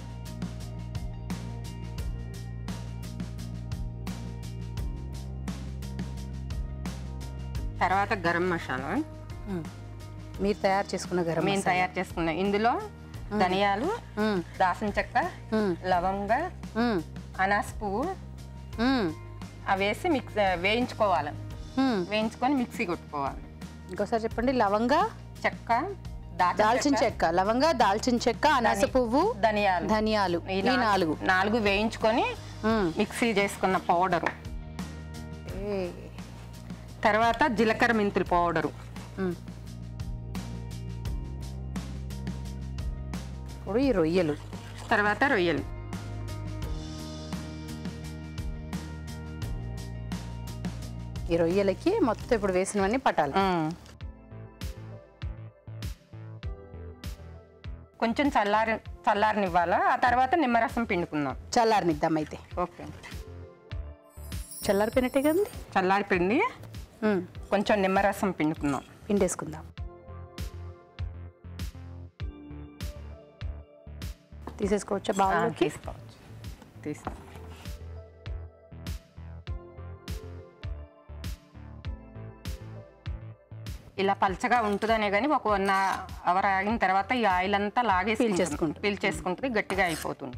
తర్వాత గరం మసాలా మ్మ్. మీరు తయారు చేసుకున్న గరం మేము తయారు చేసుకున్నాం ఇందులో ధనియాలు మ్మ్. దాసిన చెక్క మ్మ్. లవంగ మ్మ్. అనాస్ పువ్వు మ్మ్. అవి వేసి మిక్స్ వేయించుకోవాలి మ్మ్. వేయించుకొని మిక్సీ కొట్టుకోవాలి ఇంకోసారి చెప్పండి లవంగా చెక్క దాల్చిన చెక్క లవంగా దాల్చిన చెక్క అనాస పువ్వు ధనియాలు ధనియాలు ఈ ఈ నాలుగు నాలుగు వేయించుకొని మ్మ్. మిక్సీ చేసుకున్న పౌడరు ఏ. తర్వాత జీలకర్ర మెంతుల పౌడరు మ్మ్. ఇప్పుడు ఈ రొయ్యలు తర్వాత రొయ్యలు ఈ రొయ్యలకి మొత్తం ఇప్పుడు వేసినవన్నీ పట్టాలి కొంచెం చల్లారి చల్లారనివ్వాలా ఆ తర్వాత నిమ్మరసం పిండుకుందాం చల్లారనిద్దాం అయితే ఓకే చల్లారిపోయినట్టే కదండి చల్లారి పిండి ఉమ్, కొంచెం నిమ్మరసం పిండుకుందాం పిండేసుకుందాం తీసేసుకోవచ్చా ఆ, బాగా తీసుకోవచ్చు తీసుకో ఇలా పలచగా ఉంటుందనే కానీ ఒక వన్ అవర్ ఆగిన తర్వాత ఈ ఆయిల్ అంతా లాగేసి పీల్చేసుకుంటుంది. పీల్చేసుకుంటుంది గట్టిగా అయిపోతుంది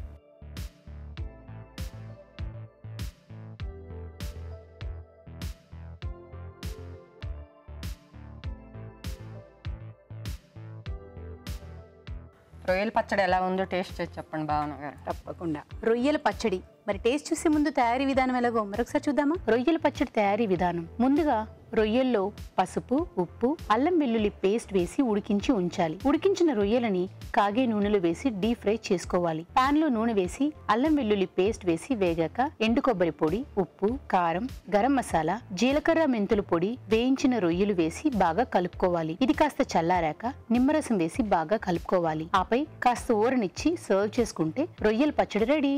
రొయ్యల పచ్చడి ఎలా ఉందో టేస్ట్ చేసి చెప్పండి భావన గారు తప్పకుండా రొయ్యల పచ్చడి మరి టేస్ట్ చూసే ముందు తయారీ విధానం ఎలాగో మరొకసారి చూద్దామా రొయ్యల పచ్చడి తయారీ విధానం ముందుగా రొయ్యల్లో పసుపు ఉప్పు అల్లం వెల్లుల్లి పేస్ట్ వేసి ఉడికించి ఉంచాలి ఉడికించిన రొయ్యలని కాగే నూనెలో వేసి డీప్ ఫ్రై చేసుకోవాలి పాన్ లో నూనె వేసి అల్లం వెల్లుల్లి పేస్ట్ వేసి వేగాక ఎండు కొబ్బరి పొడి ఉప్పు కారం గరం మసాలా జీలకర్ర మెంతుల పొడి వేయించిన రొయ్యలు వేసి బాగా కలుపుకోవాలి ఇది కాస్త చల్లారాక నిమ్మరసం వేసి బాగా కలుపుకోవాలి ఆపై కాస్త ఊరనిచ్చి సర్వ్ చేసుకుంటే రొయ్యల పచ్చడి రెడీ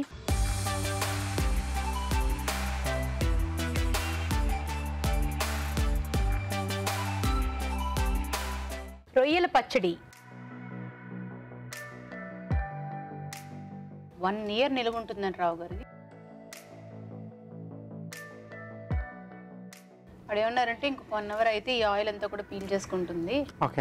రొయ్యల పచ్చడి వన్ ఇయర్ నిలవ ఉంటుందండి రావు గారికి వాడు ఏమన్నారంటే ఇంకొక వన్ అవర్ అయితే ఈ ఆయిల్ అంతా కూడా పీల్ చేసుకుంటుంది ఓకే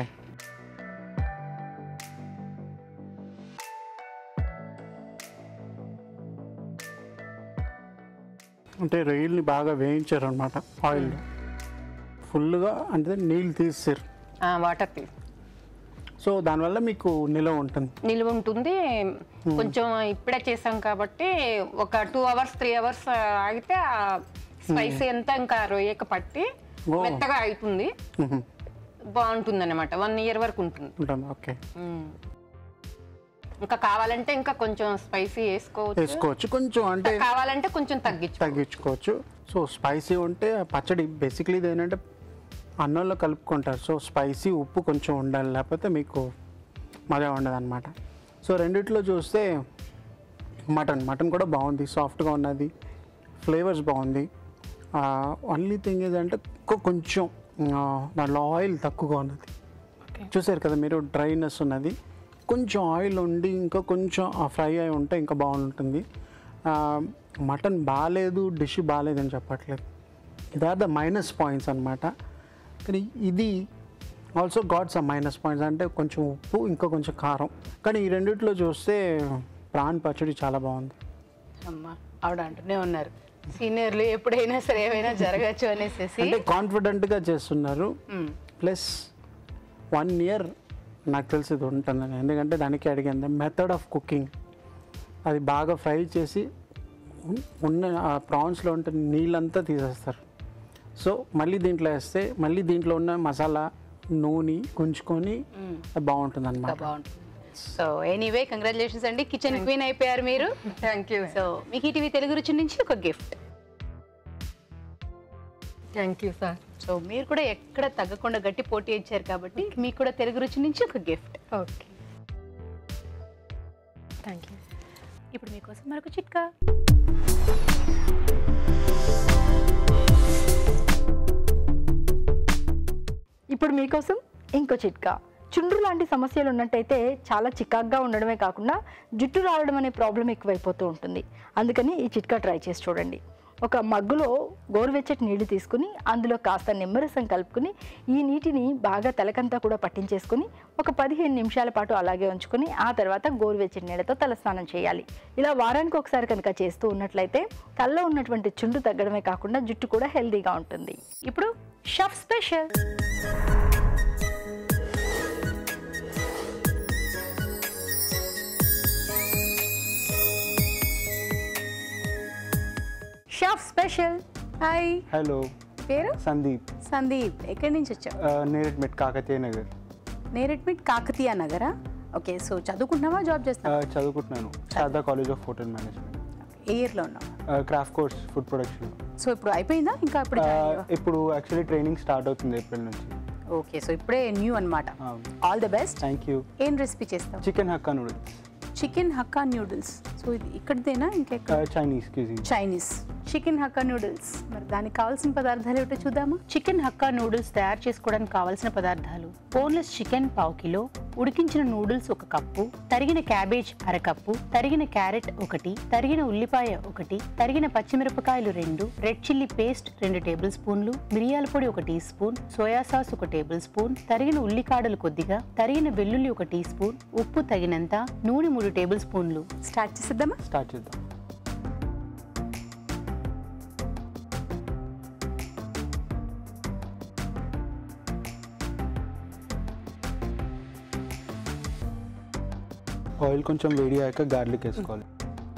అంటే రొయ్యల్ని బాగా వేయించారు అనమాట ఆయిల్లో ఫుల్గా అంటే నీళ్ళు తీసారు వాటర్ తీ సో దానివల్ల మీకు నిలవ ఉంటుంది నిలువ ఉంటుంది కొంచెం ఇప్పుడే చేసాం కాబట్టి ఒక టూ అవర్స్ త్రీ అవర్స్ ఆగితే స్పైసీ అంతా ఇంకా రొయ్యక పట్టి ఓ. మెత్తగా అవుతుంది మ్మ్. బాగుంటుంది అనమాట వన్ ఇయర్ వరకు ఉంటుంది ఉంటుంది ఓకే మ్మ్. ఇంకా కావాలంటే ఇంకా కొంచెం స్పైసీ వేసుకోవచ్చు వేసుకోవచ్చు కొంచెం అంటే కావాలంటే కొంచెం తగ్గించు తగ్గించుకోవచ్చు సో స్పైసీ ఉంటే పచ్చడి బేసిక్లీ ఇది ఏంటంటే అన్నంలో కలుపుకుంటారు సో స్పైసీ ఉప్పు కొంచెం ఉండాలి లేకపోతే మీకు మజా ఉండదు అనమాట సో రెండిట్లో చూస్తే మటన్ మటన్ కూడా బాగుంది సాఫ్ట్గా ఉన్నది ఫ్లేవర్స్ బాగుంది ఓన్లీ థింగ్ ఏంటంటే కొంచెం ఆ, దాంట్లో ఆయిల్ తక్కువగా ఉన్నది చూసారు కదా మీరు డ్రైనెస్ ఉన్నది కొంచెం ఆయిల్ ఉండి ఇంకా కొంచెం ఆ ఫ్రై అయి ఉంటే ఇంకా బాగుంటుంది ఆ, మటన్ బాగాలేదు డిష్ బాగాలేదు అని చెప్పట్లేదు ఇది ఆర్ ద మైనస్ పాయింట్స్ అనమాట కానీ ఇది ఆల్సో గాడ్స్ ఆ మైనస్ పాయింట్స్ అంటే కొంచెం ఉప్పు ఇంకా కొంచెం కారం కానీ ఈ రెండిట్లో చూస్తే ప్రాన్ పచ్చడి చాలా బాగుంది అమ్మా ఆవిడ అంటూనే ఉన్నారు సీనియర్లు ఎప్పుడైనా సరే ఏమైనా జరగచ్చు అనేసి అంటే కాన్ఫిడెంట్గా చేస్తున్నారు ప్లస్ వన్ ఇయర్ నాకు తెలిసి ఇది ఉంటుందని ఎందుకంటే దానికి అడిగింది మెథడ్ ఆఫ్ కుకింగ్ అది బాగా ఫ్రై చేసి ఉన్- ఉన్న ఆ ప్రాన్స్లో ఉంటే నీళ్ళంతా తీసేస్తారు సో మళ్ళీ దీంట్లో వేస్తే మళ్ళీ దీంట్లో ఉన్న మసాలా నూనె గుంజుకొని అది బాగుంటుంది అనమాట బాగుంటుంది సో ఎనీవే కంగ్రాచులేషన్స్ అండి కిచెన్ క్వీన్ అయిపోయారు మీరు థ్యాంక్ యూ సో మీకు ఈటీవీ తెలుగు రుచి నుంచి ఒక gift thank you sir so మీరు కూడా ఎక్కడ తగ్గకుండా గట్టి పోటీ ఇచ్చారు కాబట్టి మీకు కూడా తెలుగు రుచి నుంచి ఒక గిఫ్ట్ ఓకే థ్యాంక్ యూ ఇప్పుడు మీకోసం మరొక చిట్కా ఇప్పుడు మీకోసం ఇంకో చిట్కా చుండ్రు లాంటి సమస్యలు ఉన్నట్టయితే చాలా చికాగ్గా ఉండడమే కాకుండా జుట్టు రావడం అనే ప్రాబ్లం ఎక్కువైపోతూ ఉంటుంది అందుకని ఈ చిట్కా ట్రై చేసి చూడండి ఒక మగ్గులో గోరువెచ్చటి నీళ్లు తీసుకుని అందులో కాస్త నిమ్మరసం కలుపుకుని ఈ నీటిని బాగా తలకంతా కూడా పట్టించేసుకుని ఒక పదిహేను నిమిషాల పాటు అలాగే ఉంచుకొని ఆ తర్వాత గోరువెచ్చటి నీళ్ళతో తలస్నానం చేయాలి ఇలా వారానికి ఒకసారి కనుక చేస్తూ ఉన్నట్లయితే తలలో ఉన్నటువంటి చుండ్రు తగ్గడమే కాకుండా జుట్టు కూడా హెల్దీగా ఉంటుంది ఇప్పుడు chef special chef special hi hello పేరు సందీప్ సందీప్ ఎక్కడి నుంచి వచ్చావు ఆ, నేరేడ్ మెట్ కాకతీయ నగర్ నేరెడ్మిట్ కాకతీయ నగరా ఓకే సో చదువుకుంటున్నావా జాబ్ ఆ, చేస్తున్నావా చదువుకుంటున్నాను Sharada college of hotel management ఏ ఇయర్లో ఉన్నావా craft course food production so ఇప్పుడు అయిపోయిందా ఇంకా ఇప్పుడు ఇప్పుడు యాక్చువల్లీ ట్రైనింగ్ స్టార్ట్ అవుతుంది ఏప్రిల్ నుంచి ఓకే సో ఇప్పుడే న్యూ అన్నమాట అవును. All the best thank you ఏం రెసిపీ చేస్తావు chicken hakka noodles chicken hakka noodles so ఇది ఇక్కడిదేనా ఇంకెక్కడ Chinese cuisine Chinese chicken hakka noodles మరి దానికి కావాల్సిన పదార్థాలు ఏమిటో చూద్దామా చికెన్ హక్కా నూడిల్స్ తయారు చేసుకోవడానికి కావాల్సిన పదార్థాలు బోన్లెస్ చికెన్ పావు కిలో ఉడికించిన నూడిల్స్ ఒక కప్పు తరిగిన క్యాబేజ్ అరకప్పు తరిగిన క్యారెట్ ఒకటి తరిగిన ఉల్లిపాయ ఒకటి తరిగిన పచ్చిమిరపకాయలు రెండు రెడ్ చిల్లీ పేస్ట్ రెండు టేబుల్ స్పూన్లు మిరియాల పొడి ఒక టీ స్పూన్ సోయా సాస్ ఒక టేబుల్ స్పూన్ తరిగిన ఉల్లికాడలు కొద్దిగా తరిగిన వెల్లుల్లి ఒక టీ స్పూన్ ఉప్పు తగినంత నూనె మూడు టేబుల్ స్పూన్లు స్టార్ట్ చేసేద్దామా స్టార్ట్ చేద్దాం ఆయిల్ కొంచెం వేడి అయ్యాక గార్లిక్ వేసుకోవాలి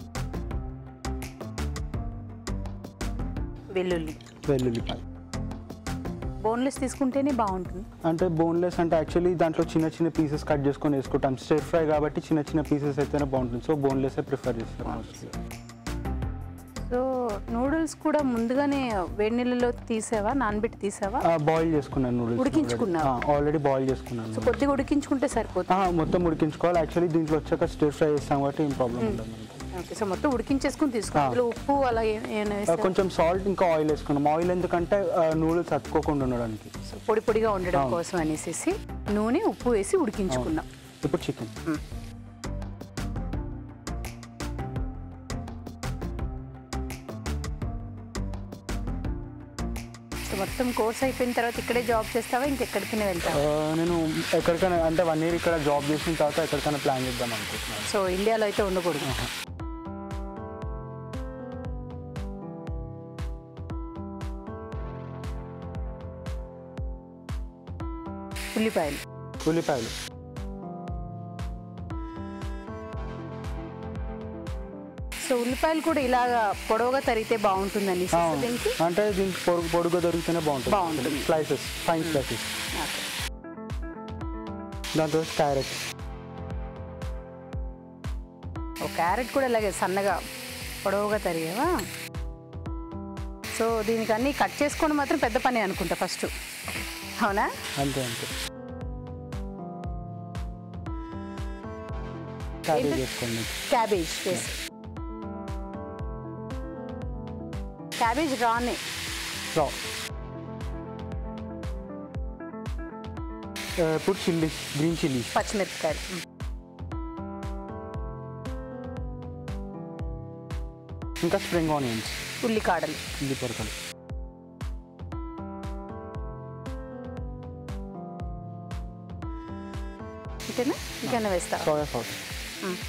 వెల్లుల్లి వెల్లుల్లిపాయ బోన్లెస్ తీసుకుంటేనే బాగుంటుంది అంటే బోన్లెస్ అంటే యాక్చువల్లీ దాంట్లో చిన్న చిన్న పీసెస్ కట్ చేసుకొని వేసుకుంటాం స్టిర్ ఫ్రై కాబట్టి చిన్న చిన్న పీసెస్ అయితేనే బాగుంటుంది సో బోన్లెస్ ప్రిఫర్ చేస్తాం మోస్ట్లీ సో నూడిల్స్ కూడా ముందుగానే వేడి నీళ్ళలో తీసావా నానబెట్టి తీసావా బాయిల్ చేసుకున్నాను నూడిల్స్ ఉడికించుకున్నావా? ఆల్రెడీ బాయిల్ చేసుకున్నాను సో కొద్దిగా ఉడికించుకుంటే సరిపోతుంది ఆ, మొత్తం ఉడికించుకోవాలి యాక్చువల్లీ దీంట్లో వచ్చాక స్టిర్ ఫ్రై చేస్తాం కాబట్టి ఏం ప్రాబ్లం ఉండదు మనకి. ఓకే సో మొత్తం ఉడికించేసుకుని తీసుకో ఆ. అందులో ఉప్పు అలా ఏ- ఏమైనా ఆ, వేసావా? కొంచెం సాల్ట్ ఇంకా ఆయిల్ వేసుకున్నాం ఆయిల్ ఎందుకంటే నూడిల్స్ అతుక్కోకుండా ఉండడానికి సో పొడి పొడిగా ఉండడం అవును. కోసం అనేసి నూనె ఉప్పు వేసి ఉడికించుకున్నాం ఇప్పుడు చికెన్ సో మొత్తం కోర్స్ అయిపోయిన తర్వాత ఇక్కడే జాబ్ చేస్తావా ఇంకెక్కడికి వెళ్తావా నేను ఎక్కడికైనా అంటే వన్ ఇయర్ ఇక్కడ జాబ్ చేసిన తర్వాత ఎక్కడికైనా ప్లాన్ చేద్దాం అనుకుంటున్నాను సో ఇండియాలో అయితే ఉండకూడదు ఉల్లిపాయలు ఉల్లిపాయలు సో ఉల్లిపాయలు కూడా ఇలాగా పొడవుగా తరిగితే బాగుంటుందని అవును. దీనికి అంటే దీనికి పొడుగు పొడుగు దొరికితేనే బాగుంటుంది బాగుంటుంది. Slices fine slices okay. దాంతో క్యారెట్ ఓ క్యారెట్ కూడా ఇలాగే సన్నగా పొడవుగా తరిగావా సో దీనికి అన్ని కట్ చేసుకోవడం మాత్రం పెద్ద పని అనుకుంటా ఫస్ట్ అవునా అంతే అంతే క్యాబేజ్ వేసుకోండి క్యాబేజ్ వేసి క్యాబేజ్ రానే రా ఇప్పుడు చిల్లీ గ్రీన్ చిల్లీ పచ్చిమిరపకాయలు మ్. ఇంకా స్ప్రింగ్ ఆనియన్స్ ఉల్లికాడలు ఇది పొరకలు ఇంతేనా ఇంకైనా వేస్తావా సోయా సాస్ మ్.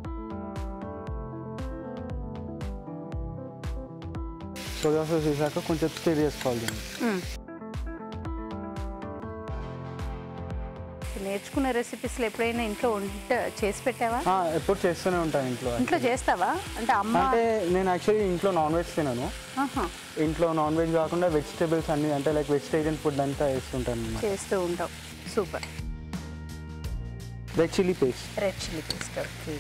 సోయా సాస్ వేసాక కొంచెం స్టిర్ చేసుకోవాలి దీన్ని మ్. నేర్చుకున్న రెసిపీస్లో ఎప్పుడైనా ఇంట్లో వంట చేసి పెట్టావా ఆ, ఎప్పుడు చేస్తూనే ఉంటాను ఇంట్లో ఇంట్లో చేస్తావా అంటే అమ్మ అంటే నేను యాక్చువల్లీ ఇంట్లో నాన్ వెజ్ తినను ఆహా, ఇంట్లో నాన్ వెజ్ కాకుండా వెజిటేబుల్స్ అన్ని అంటే లైక్ వెజిటేరియన్ ఫుడ్ అంతా వేస్తుంటాను అన్నమాట చేస్తూ ఉంటావు super red chilli paste red chilli paste okay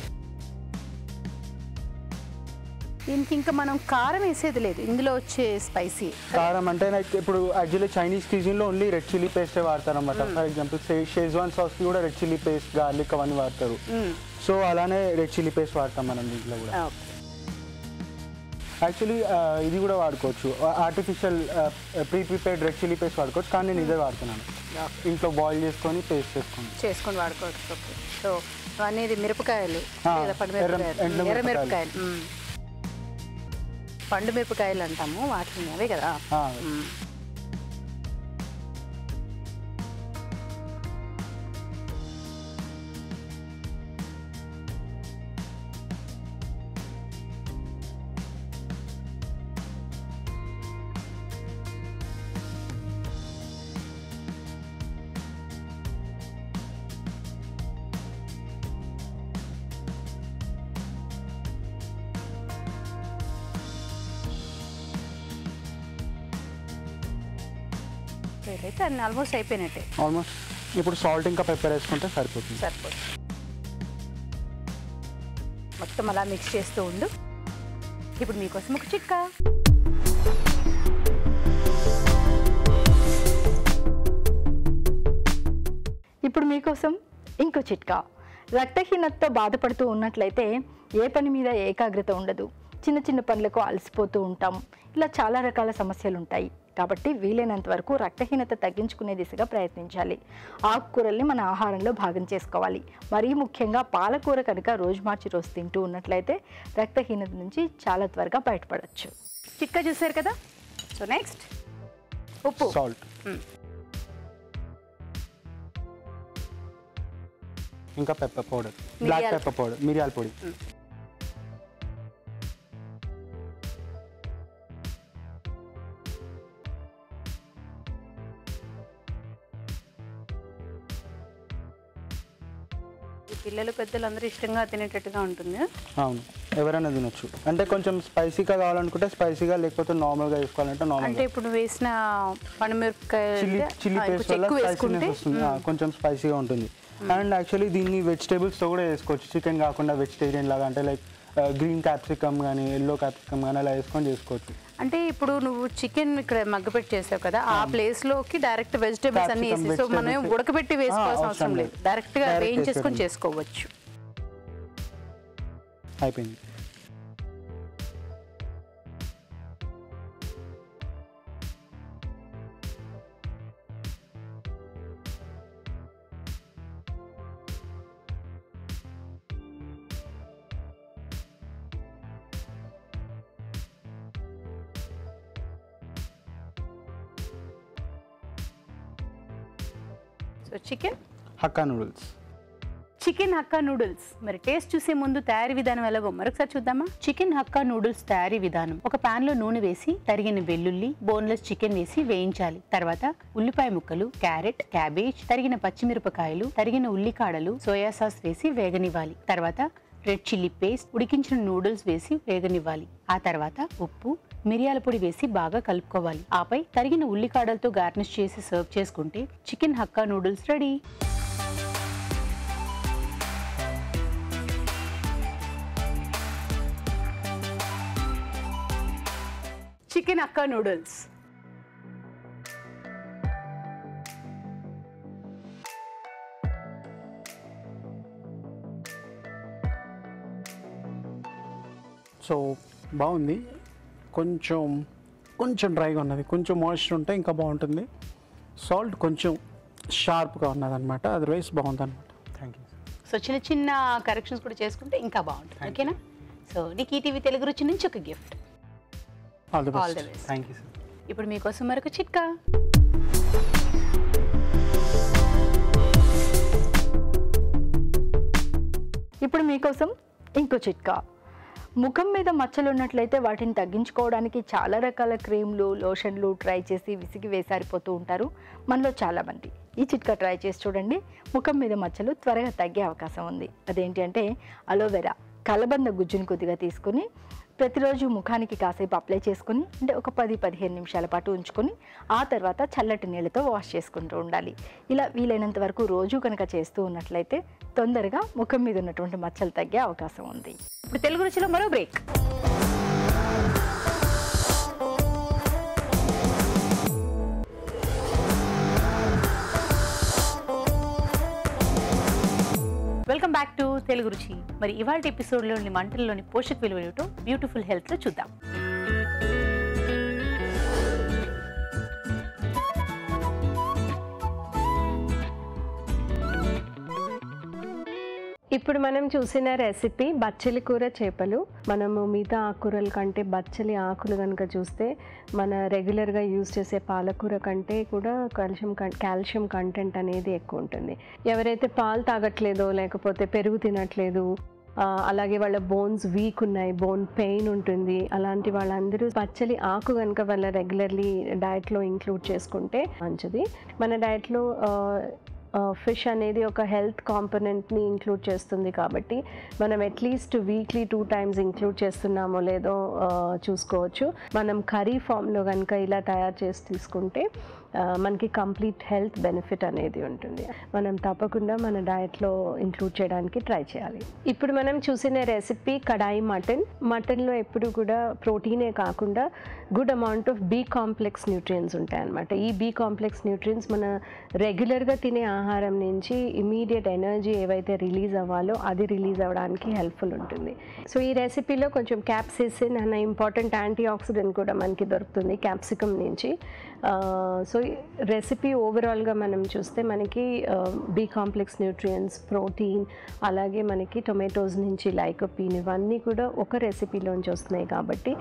దీనికి ఇంకా మనం కారం వేసేది లేదు ఇందులో వచ్చే స్పైసీ కారం అంటే లైక్ ఇప్పుడు యాక్చువల్లీ చైనీస్ క్యూజిన్లో ఓన్లీ రెడ్ చిల్లీ పేస్టే వాడతారు అనమాట ఫర్ ఎగ్జాంపుల్ షేజ్వాన్ సాస్కి కూడా రెడ్ చిల్లీ పేస్ట్ గార్లిక్ అవన్నీ వాడతారు సో అలానే రెడ్ చిల్లీ పేస్ట్ వాడతాం మనం దీంట్లో కూడా ఓకే యాక్చువల్లీ ఇది కూడా వాడుకోవచ్చు artificial pre prepared red chilli paste వాడుకోవచ్చు కానీ నేను ఇదే వాడుతున్నాను ఇంట్లో బాయిల్ చేసుకొని పేస్ట్ చేసుకుని చేసుకొని వాడుకోవచ్చు ఓకే సో అవన్నీ ఇది మిరపకాయలు ఆ, లేదా పండు ఎర్ర- మిరపకాయలు ఎండు ఎర్ర మిరపకాయలు. మిరపకాయలు మ్. పండు మిరపకాయలు అంటాము వాటిని అవే కదా ఆ, మ్. అయితే అన్ని ఆల్మోస్ట్ అయిపోయినట్టే ఆల్మోస్ట్ ఇప్పుడు సాల్ట్ ఇంకా పెప్పర్ వేసుకుంటే సరిపోతుంది సరిపోతుంది మొత్తం అలా మిక్స్ చేస్తూ ఉండు ఇప్పుడు మీకోసం ఒక చిట్కా ఇప్పుడు మీకోసం ఇంకో చిట్కా రక్తహీనతతో బాధపడుతూ ఉన్నట్లయితే ఏ పని మీద ఏకాగ్రత ఉండదు చిన్న చిన్న పనులకు అలసిపోతూ ఉంటాం ఇలా చాలా రకాల సమస్యలు ఉంటాయి కాబట్టి వీలైనంత వరకు రక్తహీనత తగ్గించుకునే దిశగా ప్రయత్నించాలి ఆకుకూరల్ని మన ఆహారంలో భాగం చేసుకోవాలి మరీ ముఖ్యంగా పాలకూర కనుక రోజు మార్చి రోజు తింటూ ఉన్నట్లయితే రక్తహీనత నుంచి చాలా త్వరగా బయటపడవచ్చు చిట్కా చూసారు కదా సో నెక్స్ట్ ఉప్పు సాల్ట్ ఇంకా పెప్పర్ పౌడర్ బ్లాక్ మిరియాల- పెప్పర్ పౌడర్ మిరియాల పొడి ఈ పిల్లలు పెద్దలు అందరూ ఇష్టంగా తినేటట్టుగా ఉంటుంది అవును ఎవరైనా తినొచ్చు అంటే కొంచెం స్పైసీగా కావాలనుకుంటే స్పైసీగా లేకపోతే నార్మల్గా వేసుకోవాలంటే అంటే నార్మల్గా ఇప్పుడు వేసిన పండుమిరపకాయ చిల్లీ చిల్లీ పేస్ట్ వల్ల ఎక్కువ స్పైసీనెస్ వేసుకుంటే వస్తుంది ఆ, కొంచెం స్పైసీగా ఉంటుంది అండ్ యాక్చువల్లీ దీన్ని వెజిటేబుల్స్తో కూడా వేసుకోవచ్చు చికెన్ కాకుండా వెజిటేరియన్ లాగా అంటే లైక్ గ్రీన్ క్యాప్సికమ్ కానీ ఎల్లో క్యాప్సికమ్ కానీ అలా వేసుకొని చేసుకోవచ్చు అంటే ఇప్పుడు నువ్వు చికెన్ ఇక్కడ మగ్గపెట్టి చేసావు కదా ఆ ప్లేస్ లోకి డైరెక్ట్ వెజిటేబుల్స్ అన్ని Capsicum, వేసి సో మనం vegetables. ఉడకబెట్టి వేసుకోవాల్సిన ఆ, అవసరం అవసరం లేదు లేదు. డైరెక్ట్ గా Direct వేయించేసుకొని వేసేయడం. చేసుకోవచ్చు అయిపోయింది so chicken hakka noodles chicken hakka noodles మరి టేస్ట్ చూసే ముందు తయారీ విధానం ఎలాగో మరొకసారి చూద్దామా చికెన్ హక్కా నూడిల్స్ తయారీ విధానం ఒక పాన్ లో నూనె వేసి తరిగిన వెల్లుల్లి బోన్లెస్ చికెన్ వేసి వేయించాలి తర్వాత ఉల్లిపాయ ముక్కలు క్యారెట్ క్యాబేజ్ తరిగిన పచ్చిమిరపకాయలు తరిగిన ఉల్లికాడలు సోయా సాస్ వేసి వేగనివ్వాలి తర్వాత రెడ్ చిల్లీ పేస్ట్ ఉడికించిన నూడిల్స్ వేసి వేగనివ్వాలి ఆ తర్వాత ఉప్పు మిరియాల పొడి వేసి బాగా కలుపుకోవాలి ఆపై తరిగిన ఉల్లికాడలతో గార్నిష్ చేసి సర్వ్ చేసుకుంటే chicken hakka noodles ready chicken Hakka noodles so బాగుంది కొంచెం కొంచెం డ్రైగా ఉన్నది కొంచెం మాయిశ్చర్ ఉంటే ఇంకా బాగుంటుంది సాల్ట్ కొంచెం షార్ప్గా ఉన్నది అనమాట అదర్వైజ్ బాగుంది అనమాట థ్యాంక్ యూ సో చిన్న చిన్న కరెక్షన్స్ కూడా చేసుకుంటే ఇంకా బాగుంటుంది ఓకేనా సో నీకు ఈ టీవీ తెలుగు రుచి నుంచి ఒక gift all the All the best best. Thank you sir ఇప్పుడు మీకోసం మరొక చిట్కా ఇప్పుడు మీకోసం ఇంకో చిట్కా ముఖం మీద మచ్చలు ఉన్నట్లయితే వాటిని తగ్గించుకోవడానికి చాలా రకాల క్రీమ్లు లోషన్లు ట్రై చేసి విసిగి వేసారిపోతూ ఉంటారు మనలో చాలామంది ఈ చిట్కా ట్రై చేసి చూడండి ముఖం మీద మచ్చలు త్వరగా తగ్గే అవకాశం ఉంది అదేంటి అంటే అలోవెరా కలబంద గుజ్జుని కొద్దిగా తీసుకుని ప్రతిరోజు ముఖానికి కాసేపు అప్లై చేసుకుని అంటే ఒక పది పదిహేను నిమిషాల పాటు ఉంచుకొని ఆ తర్వాత చల్లటి నీళ్ళతో వాష్ చేసుకుంటూ ఉండాలి ఇలా వీలైనంత వరకు రోజు కనుక చేస్తూ ఉన్నట్లయితే తొందరగా ముఖం మీద ఉన్నటువంటి మచ్చలు తగ్గే అవకాశం ఉంది ఇప్పుడు తెలుగు రుచిలో మరో break welcome back to Telugu Ruchi మరి ఇవాళ ఎపిసోడ్లోని మంటల్లోని పోషక విలువలు ఏమిటో బ్యూటిఫుల్ హెల్త్లో చూద్దాం ఇప్పుడు మనం చూసిన రెసిపీ బచ్చలి కూర చేపలు మనము మిగతా ఆకుకూరల కంటే బచ్చలి ఆకులు కనుక చూస్తే మన రెగ్యులర్గా యూజ్ చేసే పాలకూర కంటే కూడా కాల్షియం కం కాల్షియం కంటెంట్ అనేది ఎక్కువ ఉంటుంది ఎవరైతే పాలు తాగట్లేదో లేకపోతే పెరుగు తినట్లేదు ఆ, అలాగే వాళ్ళ బోన్స్ వీక్ ఉన్నాయి బోన్ పెయిన్ ఉంటుంది అలాంటి వాళ్ళందరూ పచ్చలి ఆకు కనుక వాళ్ళ రెగ్యులర్లీ డయట్లో ఇంక్లూడ్ చేసుకుంటే మంచిది మన డయట్లో ఫిష్ అనేది ఒక హెల్త్ కాంపనెంట్ని ఇంక్లూడ్ చేస్తుంది కాబట్టి మనం at least weekly two times include చేస్తున్నామో లేదో ఆ, చూసుకోవచ్చు మనం కర్రీ ఫామ్లో కనుక ఇలా తయారు చేసి తీసుకుంటే ఆ, మనకి కంప్లీట్ హెల్త్ బెనిఫిట్ అనేది ఉంటుంది మనం తప్పకుండా మన డయట్లో ఇంక్లూడ్ చేయడానికి ట్రై చేయాలి ఇప్పుడు మనం చూసిన రెసిపీ కడాయి మటన్ మటన్లో ఎప్పుడు కూడా ప్రోటీనే కాకుండా good amount of B complex nutrients ఉంటాయి అన్నమాట ఈ బీ కాంప్లెక్స్ న్యూట్రియన్స్ మన రెగ్యులర్గా తినే ఆహారం నుంచి ఇమీడియట్ ఎనర్జీ ఏవైతే రిలీజ్ అవ్వాలో అది రిలీజ్ అవ్వడానికి హెల్ప్ఫుల్ ఉంటుంది సో ఈ రెసిపీలో కొంచెం క్యాప్సిసిన్ అనే ఇంపార్టెంట్ యాంటీ ఆక్సిడెంట్ కూడా మనకి దొరుకుతుంది క్యాప్సికమ్ నుంచి సో రెసిపీ ఓవరాల్గా మనం చూస్తే మనకి బీ కాంప్లెక్స్ న్యూట్రియన్స్ ప్రోటీన్ అలాగే మనకి టొమాటోస్ నుంచి లైకోపీన్ ఇవన్నీ కూడా ఒక రెసిపీలోంచి వస్తున్నాయి కాబట్టి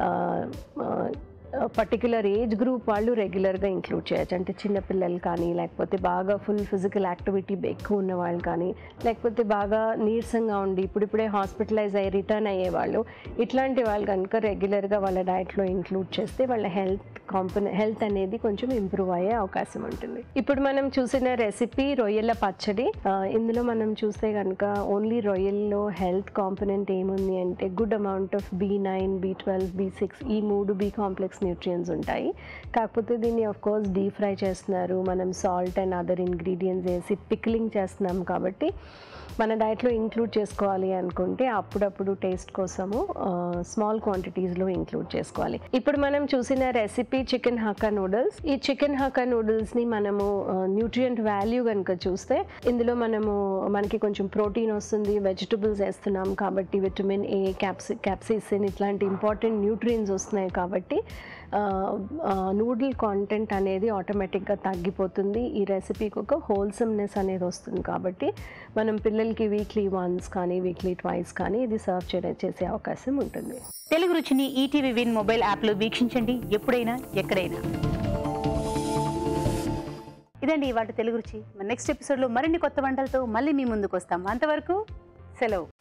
పర్టికులర్ ఏజ్ గ్రూప్ వాళ్ళు రెగ్యులర్గా ఇంక్లూడ్ చేయొచ్చు అంటే చిన్నపిల్లలు కానీ లేకపోతే బాగా ఫుల్ ఫిజికల్ యాక్టివిటీ ఎక్కువ ఉన్న వాళ్ళు కానీ లేకపోతే బాగా నీరసంగా ఉండి ఇప్పుడిప్పుడే హాస్పిటలైజ్ అయ్యి రిటర్న్ అయ్యే వాళ్ళు ఇట్లాంటి వాళ్ళు కనుక రెగ్యులర్గా వాళ్ళ డయట్లో ఇంక్లూడ్ చేస్తే వాళ్ళ హెల్త్ కాంపన హెల్త్ అనేది కొంచెం ఇంప్రూవ్ అయ్యే అవకాశం ఉంటుంది ఇప్పుడు మనం చూసిన రెసిపీ రొయ్యల పచ్చడి ఆ, ఇందులో మనం చూస్తే కనుక ఓన్లీ రొయ్యల్లో హెల్త్ కాంపనెంట్ ఏముంది అంటే good amount of B nine B twelve B six ఈ మూడు బీ కాంప్లెక్స్ న్యూట్రియన్స్ ఉంటాయి కాకపోతే దీన్ని ఆఫ్ కోర్స్ డీప్ ఫ్రై చేస్తున్నారు మనం సాల్ట్ అండ్ అదర్ ఇంగ్రీడియంట్స్ వేసి పిక్లింగ్ చేస్తున్నాం కాబట్టి మన డైట్లో ఇంక్లూడ్ చేసుకోవాలి అనుకుంటే అప్పుడప్పుడు టేస్ట్ కోసము స్మాల్ క్వాంటిటీస్లో ఇంక్లూడ్ చేసుకోవాలి ఇప్పుడు మనం చూసిన రెసిపీ చికెన్ హక్కా నూడిల్స్ ఈ చికెన్ హక్కా నూడిల్స్ని మనము న్యూట్రియంట్ వాల్యూ కనుక చూస్తే ఇందులో మనము మనకి కొంచెం ప్రోటీన్ వస్తుంది వెజిటబుల్స్ వేస్తున్నాం కాబట్టి విటమిన్ ఏ క్యాప్సి క్యాప్సిసిన్ ఇట్లాంటి ఇంపార్టెంట్ న్యూట్రియన్స్ వస్తున్నాయి కాబట్టి నూడిల్ కాంటెంట్ అనేది ఆటోమేటిక్గా తగ్గిపోతుంది ఈ రెసిపీకి ఒక హోల్సమ్నెస్ అనేది వస్తుంది కాబట్టి మనం పిల్లలకి వీక్లీ వన్స్ కానీ వీక్లీ ట్వైస్ కానీ ఇది సర్వ్ చేయడం చేసే అవకాశం ఉంటుంది తెలుగు రుచిని ఈటీవీ విన్ మొబైల్ యాప్లో వీక్షించండి ఎప్పుడైనా ఎక్కడైనా ఇదండి ఇవాటి తెలుగు రుచి మన నెక్స్ట్ ఎపిసోడ్లో మరిన్ని కొత్త వంటలతో మళ్ళీ మీ ముందుకు వస్తాం అంతవరకు సెలవు